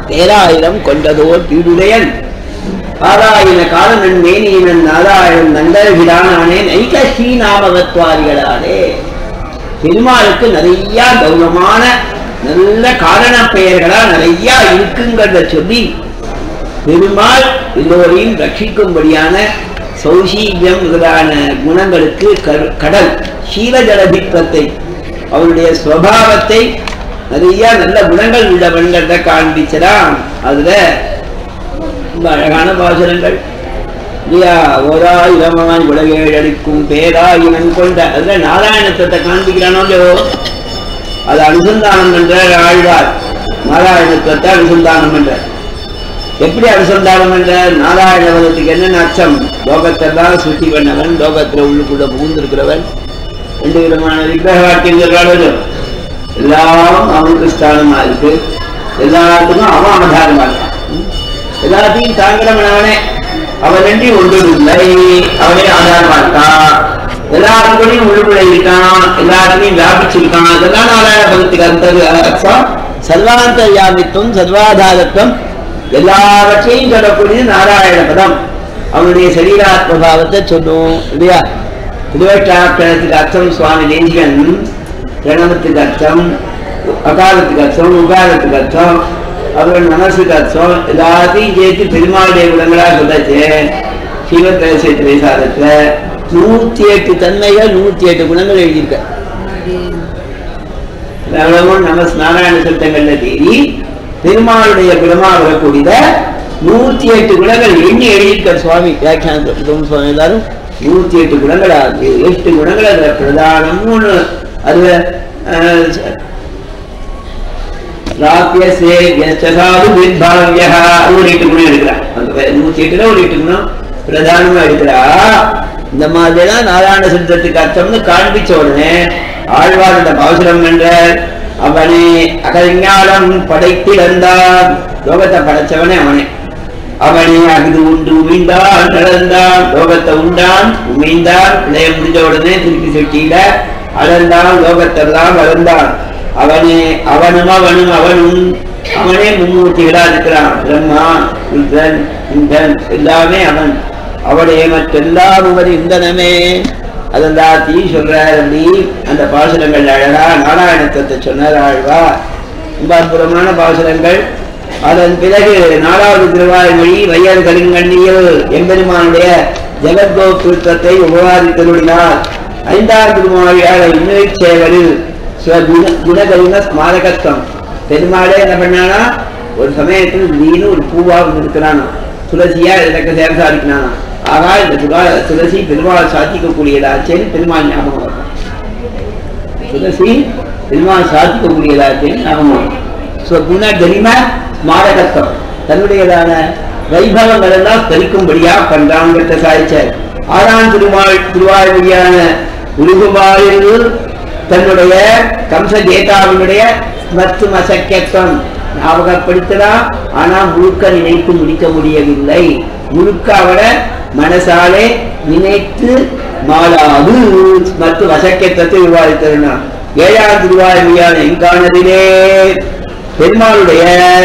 Speaker 1: பேராயிரம் கொண்டதோர் தீடுடையன் ஆராயின காலனன் மேனியினன் நாராயணன் நந்தர்கிறானே நைக ஸ்ரீநாமகத்வாரிகளாலே பெருமாளுக்கு நிறைய கௌரவமான நல்ல காரண பெயர்களா நிறைய இருக்குங்கிறத சொல்லி பெருமாள் எல்லோரையும் ரட்சிக்கும்படியான சௌசீல்யம் முதலான குணங்களுக்கு கரு- கடல் சீலஜலதித்வத்தை அவருடைய ஸ்வபாவத்தை நிறைய நல்ல குணங்கள் உள்ளவன்கிறத காண்பிச்சதான் அதுல ரொம்ப அழகான பாசுரங்கள் இல்லையா ஓராயிரமாய் உலகேழடிக்கும் பேராயிரம் கொண்ட அதுல நாராயணத்தை காண்பிக்கிறானோ இல்லையோ அது அனுசந்தானம் என்ற ஆழ்வார் நாராயணத்துவத்தை அனுசந்தானம் என்ற எப்படி அனுசந்தானம் என்ற நாராயணவதத்துக்கு என்னென்ன அச்சம் லோகத்தெல்லாம் சுத்தி பண்ணவன் லோகத்துல உள்ளுக்குள்ள புகுந்திருக்கிறவன் ரெண்டு விதமான விக்கிரக வாக்கியம் சொல்றாளோ எல்லாம் அவனுக்கு ஸ்தானமா இருக்கு எல்லாத்துக்கும் அவன் அவதாரமா இருக்கான் ம்? எல்லாத்தையும் தாங்கிறவன் அவனே அவன் நன்றி ஒன்றும் இல்லை அவனே ஆதாரமா இருக்கான் எல்லாருக்குள்ளயும் உள்ளுக்குள்ள இருக்கான் எல்லாருக்கையும் வியாபிச்சிருக்கான் இதெல்லாம் நாராயண பகத்துக்கு அந்த அர்த்தம் சர்வாந்தர்யாமித்துவம் சர்வாதாரத்துவம் எல்லாவற்றையும் சொல்லக்கூடியது நாராயண பதம் அவனுடைய சரீராத்ம பாவத்தை சொல்லும் இல்லையா திருவட்டாட்சரத்துக்கு அர்த்தம் சுவாமி தேசிகன் பிரணவத்துக்கு அர்த்தம் அகாலத்துக்கு அர்த்தம் உகாலத்துக்கு அர்த்தம் அப்புறம் மனசுக்கு அர்த்தம் எல்லாத்தையும் சேர்த்து பெருமாளுடைய குணங்களா சொல்லாச்சு சிவத்திரசேத்திரை சாதத்துல நூத்தி எட்டு தன்மைகள் நூத்தி எட்டு குணங்கள் எழுதியிருக்க எவ்வளவும் நம நாராயண சித்தங்கள்ல தேடி பெருமாளுடைய குணமா வரக்கூடியத நூத்தி எட்டு குணங்கள் எண்ணி எழுதியிருக்கார் சுவாமி வியாக்கியானம் சுவாமி எல்லாரும் நூத்தி எட்டு குணங்களா இருக்கு எட்டு குணங்கள் அதுல பிரதானம்னு ஒண்ணு அதுல அஹ், ராத்தியசே யச்சசாது வித்பாவ்யா ஒரு எட்டு குணம் எடுக்கிறார் அந்த வே- நூத்தி எட்டுல ஒரு எட்டு குணம் பிரதானமா எடுக்கிறா இந்த மாதிரிலாம் நாராயண சித்தத்துக்கு அர்த்தம்னு காண்பிச்ச உடனே ஆழ்வார் இந்த பாசுரம் என்ற அவனே அகஞானம் படைத்திடந்தான் லோகத்தை படைச்சவனே அவனே அவனே அகுது உண்டு உமிழ்ந்தான் நடந்தான் லோகத்தை உண்டான் உமிழ்ந்தான் பிள்ளைய முடிஞ்ச உடனே திருப்பி சுட்டியில அளந்தான் லோகத்தெல்லாம் வளர்ந்தான் அவனே அவனும் அவனும் அவனும் அவனே மும்மூர்த்திகளா இருக்கிறான் பிரம்மா ருத்ரன் இந்திரன் எல்லாமே அவன் அவனுடைய மற்றெல்லாம் உமது இந்தனமே அதெல்லாத்தையும் சொல்றார் அப்படி அந்த பாசுரங்கள் அழகா நாராயணத்துவத்தை சொன்னார் ஆழ்வா ரொம்ப அற்புதமான பாசுரங்கள் அதன் பிறகு நாலாவது திருவாய்மொழி வையர் கருங்கண்ணியில் எம்பெருமானுடைய ஜெகத்கோபுரத்தை உபவாதித்தருளினார் ஐந்தாம் திருமாவியாக இன்னுயிர் சேவலில் ஸ்வகுண- குணகருண ஸ்மாரகத்துவம் பெருமாளே என்ன பண்ணானா ஒரு சமயத்தில் திடீர்னு ஒரு பூவா இருக்கிறானா துளசியா எனக்கு சேர சாதிக்கிறானா ஆகா இந்த துளா துளசி பெருமாள் சாத்திக்கக்கூடியதாச்சேன்னு பெருமாள் ஞாபகம் வரும் துளசி பெருமாள் சாத்திக்கக்கூடியதாச்சேன்னு ஞாபகம் வரும் ஸ்வகுண கரிம ஸ்மாரகத்துவம் தன்னுடையதான வைபவங்கள் எல்லாம் தரிக்கும்படியா பண்றாங்கிறத சாதிச்சார் ஆறாம் திருமாள் திருவாழ்மொழியான உருகுபாயில் தன்னுடைய கம்ச ஜேதாவினுடைய மற்றும் அசக்கியத்துவம் ஞாபகப்படுத்தலாம் ஆனா முழுக்க நினைத்து முடிக்க முடியவில்லை முழுக்க அவரை மனசாலே நினைத்து மாளாது மற்றும் அசக்கியத்துவத்தை விவாதித்தருனா ஏழாம் திருவாழ்மையான எங்கானதிலே பெருமாளுடைய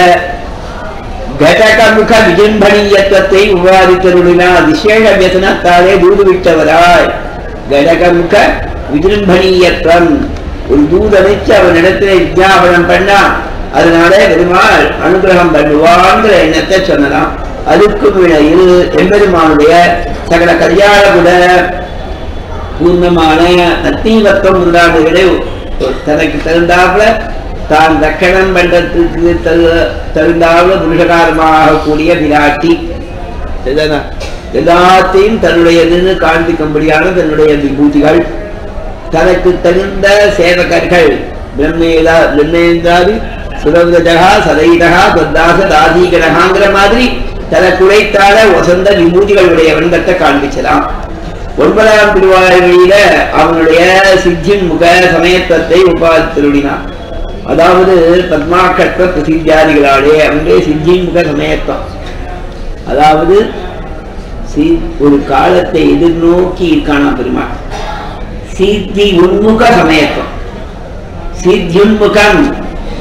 Speaker 1: கடகமுக விஜம்பனீயத்துவத்தை விவாதித்தருளினார் விசேஷ வியசனத்தாலே தூதுவிட்டவராய் கடகமுக விஜம்பனீயத்துவம் ஒரு தூதனைச்சு அவனிடத்திலே விஜாபனம் பண்ணா அதனால பெருமாள் அனுகிரகம் பண்ணுவாங்கிற எண்ணத்தை சொன்னலாம் அதுக்கும் இடையில் எம்பெருமானுடைய சகல கல்யாண குண பூர்ணமான நத்தீவத்துவம் உண்டானவர்களே தனக்கு தகுந்தாப்புல தான் ரக்கணம் பண்றதுக்கு தகு- தகுந்தாப்புல புருஷகாரமாக கூடிய விராட்டி இதுதானா? எல்லாத்தையும் தன்னுடையதுன்னு காண்பிக்கும்படியான தன்னுடைய விபூதிகள் தனக்கு தகுந்த சேவகர்கள் பிரம்மேதா பிரம்மேந்திராதி சுரவிரஜகா சதைதகா சொத்தாச தாதீகரகாங்கிற மாதிரி தனக்கு உழைத்தால வசந்த விபூதிகள் உடைய வந்தத்தை காண்பிச்சலாம் ஒன்பதாம் திருவாரூரில அவனுடைய சித்தின் முக சமயத்துவத்தை உபாதித்திருடினான் அதாவது பத்மாக்கட்ப பிரசித்தியாதிகளாலே அவனுடைய சித்தின் முக சமயத்துவம் அதாவது சி- ஒரு காலத்தை எதிர்நோக்கி இருக்கானா பெருமாள் சித்தி உன்முக சமயத்துவம் சித்தியுன்முகம்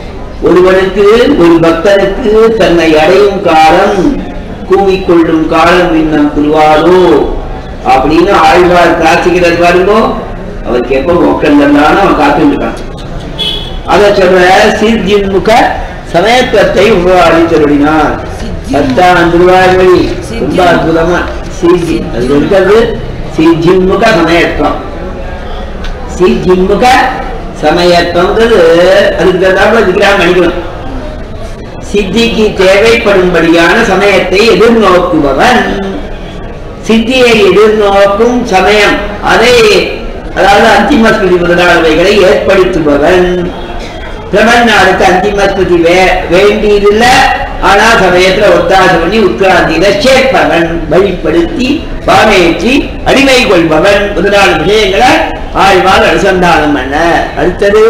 Speaker 1: ஒருவனுக்கு ஒரு பக்தனுக்கு தன்னை அடையும் காலம் கூவிக்கொள்ளும் காலம் இன்னும் திருவாரோ அப்படின்னு ஆழ்வார் பிரார்த்திக்கிறது பாருங்கோ அவருக்கு எப்போ உட்கார்ந்தாலும் அவன் காத்துட்டு இருக்கான் அதை சொல்ற சீர்ஜின்முக சமயத்துவத்தை உருவாடி சொல்லினார் பத்தாம் திருவாய்மொழி ரொம்ப அற்புதமா சீர்ஜி அது இருக்கிறது சீர்ஜின்முக சமயத்துவம் சீர்ஜின்முக சமயத்துவங்கிறது அதுக்கு தகுந்தாப்புல விக்கிரகம் அணிக்கணும் சித்திக்கு தேவைப்படும்படியான சமயத்தை எதிர்நோக்குபவன் சித்தியை எதிர்நோக்கும் சமயம் அதை அதாவது அந்திமஸ்மிருதி முதலானவைகளை ஏற்படுத்துபவன் பிரமன்னாருக்கு அந்திமஸ்மிருதி வே வேண்டியதில்லை ஆனா சமயத்துல ஒத்தாசை பண்ணி உட்கிராந்தியில சேர்ப்பவன் வழிப்படுத்தி பாமேற்றி அடிமை கொள்பவன் முதலான விஷயங்களை ஆழ்வார் அனுசந்தானம் பண்ண அடுத்தது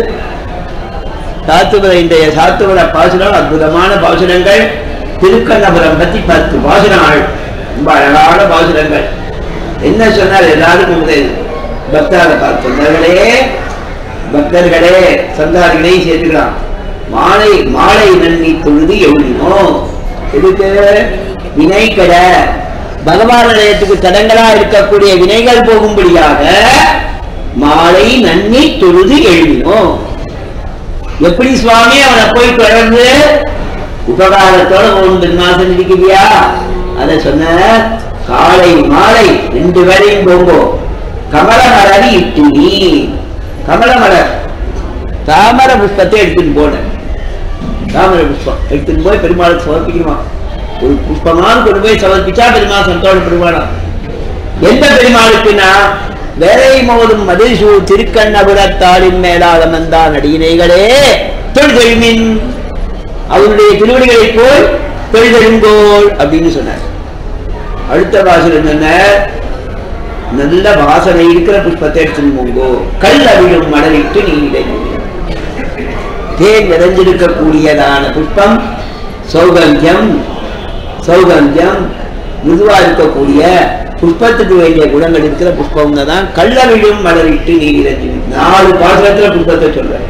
Speaker 1: சாத்துவத இன்றைய சாத்துவத பாசுரம் அற்புதமான பாசுரங்கள் திருக்கண்ணபுரம் பத்தி பத்து பாசுரங்கள் ரொம்ப அழகான பாசுரங்கள் என்ன சொன்னார் எல்லாருக்கும் உதவி பக்தார பார்த்தவர்களே பக்தர்களே சந்தாரிகளை சேர்த்துக்கலாம் மாலை மாலை நன்னி தொழுது எழுதினோ எதுக்கு வினை கட பகவான் நிலையத்துக்கு தடங்களா இருக்கக்கூடிய வினைகள் போகும்படியாக மாலை நன்னி தொழுது எழுதினோம் எப்படி சுவாமி அவனை போய் தொடர்ந்து உபகாரத்தோட மூன்று மாசம் இருக்கலையா அத சொன்ன காலை மாலை ரெண்டு வேளையும் போங்கோ கமலமலர் இட்டு நீ கமலமலர் தாமர புஷ்பத்தை எடுத்துன்னு போன தாமர புஷ்பம் எடுத்துன்னு போய் பெருமாளுக்கு சமர்ப்பிக்கணுமா ஒரு புஷ்பமானு கொண்டு போய் சமர்ப்பிச்சா பெருமாள் சந்தோஷப்படுவானா எந்த பெருமாளுக்குன்னா வேலை மோதும் மதிசூ திருக்கண்ணபுரத்தாளின் மேலாக வந்தான் அடியினைகளே தொழுதெழுமின் அவருடைய திருவடிகளை போல் தொழுதெழுங்கோள் அப்படின்னு சொன்னார் அடுத்த வாசல் என்ன நல்ல வாசனை இருக்கிற புஷ்பத்தை எடுத்துன்னு போங்கோ கல் அவிழும் மடலிட்டு நீடை தேன் நிறைஞ்சிருக்கக்கூடியதான புஷ்பம் சௌகந்தியம் சௌகந்தியம் மிருதுவா இருக்கக்கூடிய புஷ்பத்துக்கு வேண்டிய குணங்கள் இருக்கிற புஷ்பம் தான் கள்ளவிழும் மலரிட்டு நீர் இறங்கி நாலு பாசுரத்துல புஷ்பத்தை சொல்ற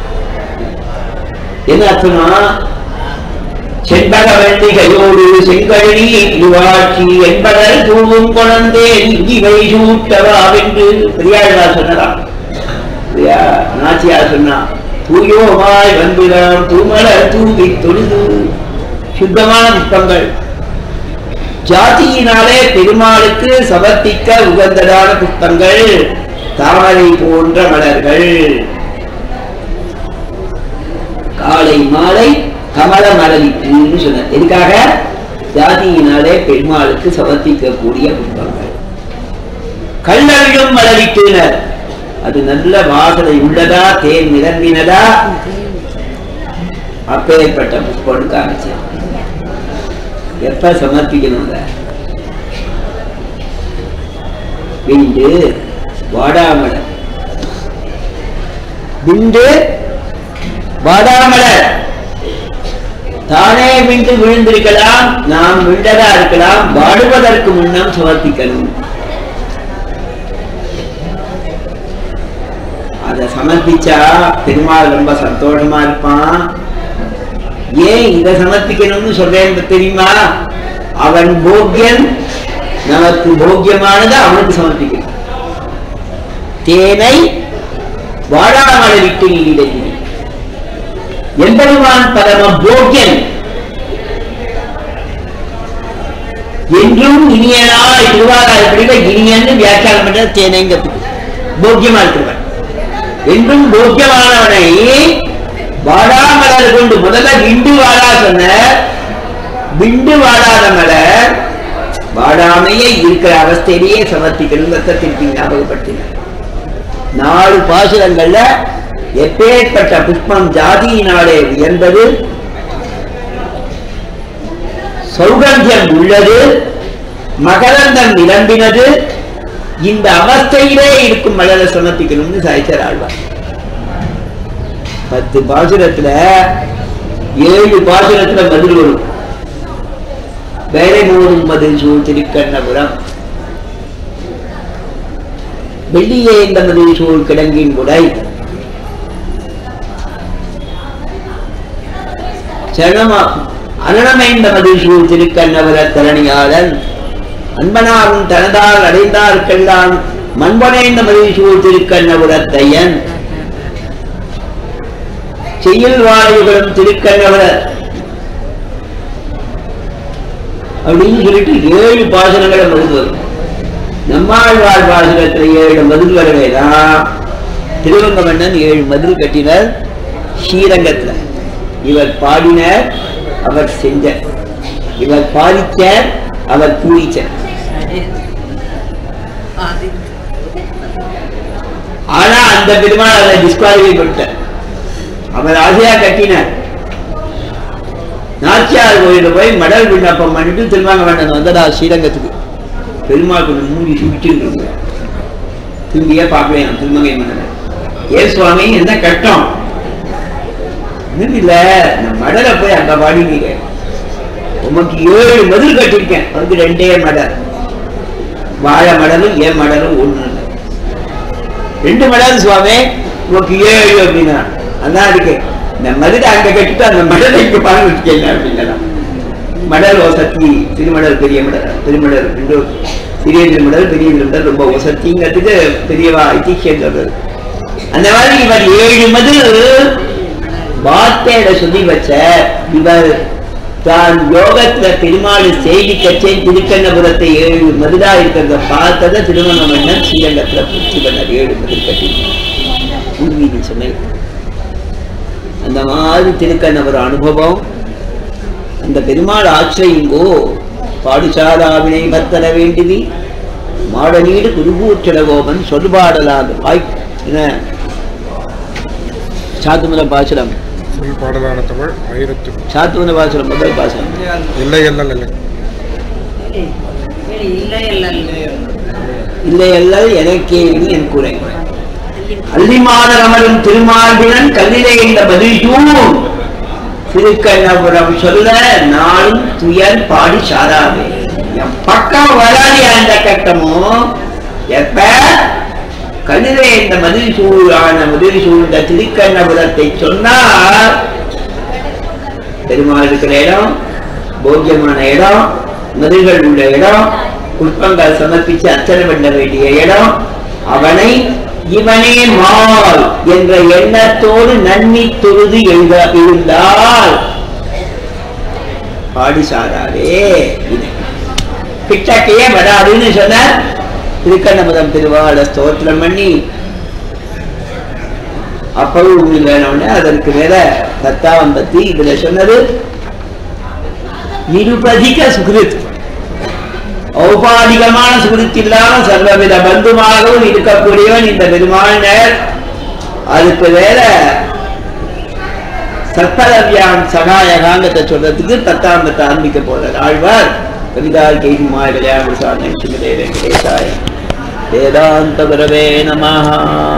Speaker 1: என்ன அர்த்தமா செண்பக வெள்ளிகையோடு செங்கழனி இடுவாட்சி என்பதல் தூவும் குழந்தேன் இவை சூட்டவாவென்று பெரியாழ்வார் சொன்னதாம் இல்லையா நாச்சியார் சொன்னா தூயோமாய் வந்திடம் தூமலர் தூவி தொழுது சுத்தமான புஷ்பங்கள் ஜாதியினாலே பெருமாளுக்கு சமர்ப்பிக்க உகந்ததான புஷ்பங்கள் தாமரை போன்ற மலர்கள் காலை மாலை கமல மலரிட்டுன்னு சொன்ன எதுக்காக ஜாதியினாலே பெருமாளுக்கு சமர்ப்பிக்கக்கூடிய புஷ்பங்கள் கல்லவிழும் மலரிட்டுனர் அது நல்ல வாசனை உள்ளதா தேன் நிரம்பினதா அப்பேற்பட்ட புஷ்பம்னு காமிச்சேன் எப்ப சமர்ப்பிக்கணுங்க விண்டு வாடாமலர் விண்டு வாடாமலர் தானே விண்டு விழுந்திருக்கலாம் நாம் விண்டதா இருக்கலாம் வாடுவதற்கு முன்னம் சமர்ப்பிக்கணும் அதை சமர்ப்பிச்சா பெருமாள் ரொம்ப சந்தோஷமா இருப்பான் ஏன் இதை சமர்ப்பிக்கணும்னு சொல்றேன் தெரியுமா அவன் போக்கியன் நமக்கு போக்கியமானது அவனுக்கு சமர்ப்பிக்கணும் தேனை வாழாமல் விட்டு நீடிடத்தில் எம்பெருமான் பரம போக்கியன் என்றும் இனியனாய் திருவாராயப்படியில இனியன்னு வியாக்கியானம் பண்ற தேனைங்கிறதுக்கு போக்கியமா இருக்கிறவன் என்றும் போக்கியமானவனை வாடாமலர் கொண்டு முதல்ல விண்டு வாடா சொன்ன விண்டு வாடாத மலர் வாடாமையே இருக்கிற அவஸ்தையிலேயே சமர்ப்பிக்கணும் திருப்பி ஞாபகப்படுத்தினார் நாலு பாசுரங்கள்ல எப்பேற்பட்ட புஷ்பம் ஜாதியினாலே உயர்ந்தது சௌகந்தியம் உள்ளது மகரந்தம் நிரம்பினது இந்த அவஸ்தையிலே இருக்கும் மலரை சமர்ப்பிக்கணும்னு சாய்ச்சர் ஆழ்வார் பத்து பாசுரத்துல ஏழு பாசுரத்துல பதில் வரும் வேலை மூடும் மதில் சூழ் திருக்கண்ணபுரம் வெள்ளியே இந்த மதில் சூழ் கிடங்கின் குடை சரணமா அரணமைந்த மதிசூர் திருக்கண்ணவர தரணியாளன் அன்பனாரும் தனதால் அடைந்தார்க்கெல்லாம் மண்பனைந்த மதிசூர் திருக்கண்ணபுரத்தையன் செய்யில் வாயுகளும் திருக்கண்ணவர அப்படின்னு சொல்லிட்டு ஏழு பாசனங்களை மருந்து வரும் நம்மாழ்வார் பாசனத்துல ஏழு மதில் வரவேதான் திருவங்க மன்னன் ஏழு மதில் கட்டினர் ஸ்ரீரங்கத்துல இவர் பாடினர் அவர் செஞ்சர் இவர் பாதிச்சார் அவர் பூரிச்சார் ஆனா அந்த பெருமாள் அதை டிஸ்குவாலிஃபை பண்ணிட்டார் அவர் ஆசையா கட்டினார் நாச்சியார் கோயில போய் மடல் விண்ணப்பம் பண்ணிட்டு திருமாங்க மன்னன் வந்ததா ஸ்ரீரங்கத்துக்கு பெருமாள் கொஞ்சம் மூடி சுடிச்சுட்டு திரும்பியே பார்க்கலையாம் திருமங்கை மன்னன் ஏன் சுவாமி என்ன கட்டம் இன்னும் இல்ல நான் மடலை போய் அங்க பாடினீங்க உமக்கு ஏழு மதில் கட்டிருக்கேன் அதுக்கு ரெண்டே மடல் வாழை மடலும் ஏன் மடலும் ஒண்ணு இல்லை ரெண்டு மடல் சுவாமி உனக்கு ஏழு அப்படின்னா அதான் இருக்கு இந்த மதுரை அங்க கட்டிட்டு அந்த மடலை இங்க பாருங்க வச்சுக்கல அப்படின்னா மடல் வசதி திருமடல் பெரிய மடல் திருமடல் ரெண்டு சிறிய திருமடல் பெரிய திருமடல் ரொம்ப வசதிங்கிறதுக்கு பெரியவா ஐதிஹ்யம் சொல்றது அந்த மாதிரி இவர் ஏழு மதில் வார்த்தையில சொல்லி வச்ச இவர் தான் யோகத்துல பெருமாள் செய்தி கச்சேன் திருக்கண்ணபுரத்தை ஏழு மதுரா இருக்கிறத பார்த்தத திருமண மன்னன் ஸ்ரீரங்கத்துல பூர்த்தி பண்ணார் ஏழு மதில் கட்டி உள்வீதி சொன்ன அந்த மாதிரி திருக்கண்ணபுர அனுபவம் அந்த பெருமாள் ஆச்சரியுங்கோ பாடுசாராவினை பத்தர வேண்டுவி மாடநீடு குருகூற்றடகோபன் சொல்பாடலாக வாய் என்ன சாத்துமல பாசுரம்
Speaker 2: சொல் பாடலான தமிழ் ஆயிரத்து
Speaker 1: சாத்துமல பாசுரம் முதல் பாசுரம்
Speaker 2: இல்லை எல்லாம் இல்லை
Speaker 3: இல்லை இல்லை
Speaker 1: இல்லை அல்லல் எனக்கே இனி என் குறை அல்லிமாதரமரும் திருமார்பினன் கல்லிலே இந்த பதிலும் திருக்கண்ணபுரம் சொல்ல நாளும் துயர் பாடி சாராவே என் பக்கம் வராது அந்த கட்டமும் எப்ப கல்லிலே இந்த மதில் சூழான மதில் சூழ்ந்த திருக்கண்ணபுரத்தை சொன்னார் பெருமாள் இருக்கிற இடம் போக்கியமான இடம் மதில்கள் உள்ள இடம் புஷ்பங்கள் சமர்ப்பிச்சு அர்ச்சனை பண்ண வேண்டிய இடம் அவனை இவனே மால் என்ற எண்ணத்தோடு நன்னி தொழுது எழுத இருந்தால் பாடி சாராரே இது கிட்டக்கையே வராதுன்னு சொன்ன திருக்கண்ணபுரம் திருவாள ஸ்தோத்திரம் பண்ணி அப்பவும் உங்களுக்கு வேணும்னு அதற்கு மேல பத்தாம் பத்தி இதுல சொன்னது நிருபதிக சுகிருத் ஔபாதிகமான சுகிருத் இல்லாம சர்வவித பந்துமாகவும் இருக்கக்கூடியவன் இந்த பெருமாள்னர் அதுக்கு வேற சர்ப்பரவியான் சகாயகாங்கத்தை சொல்றதுக்கு பத்தாம் பத்து ஆரம்பிக்க போறார் ஆழ்வார் கவிதால் கேகுமாய் விளையாடு சாதனை வெங்கடேசாய வேதாந்த குரவே நமஹா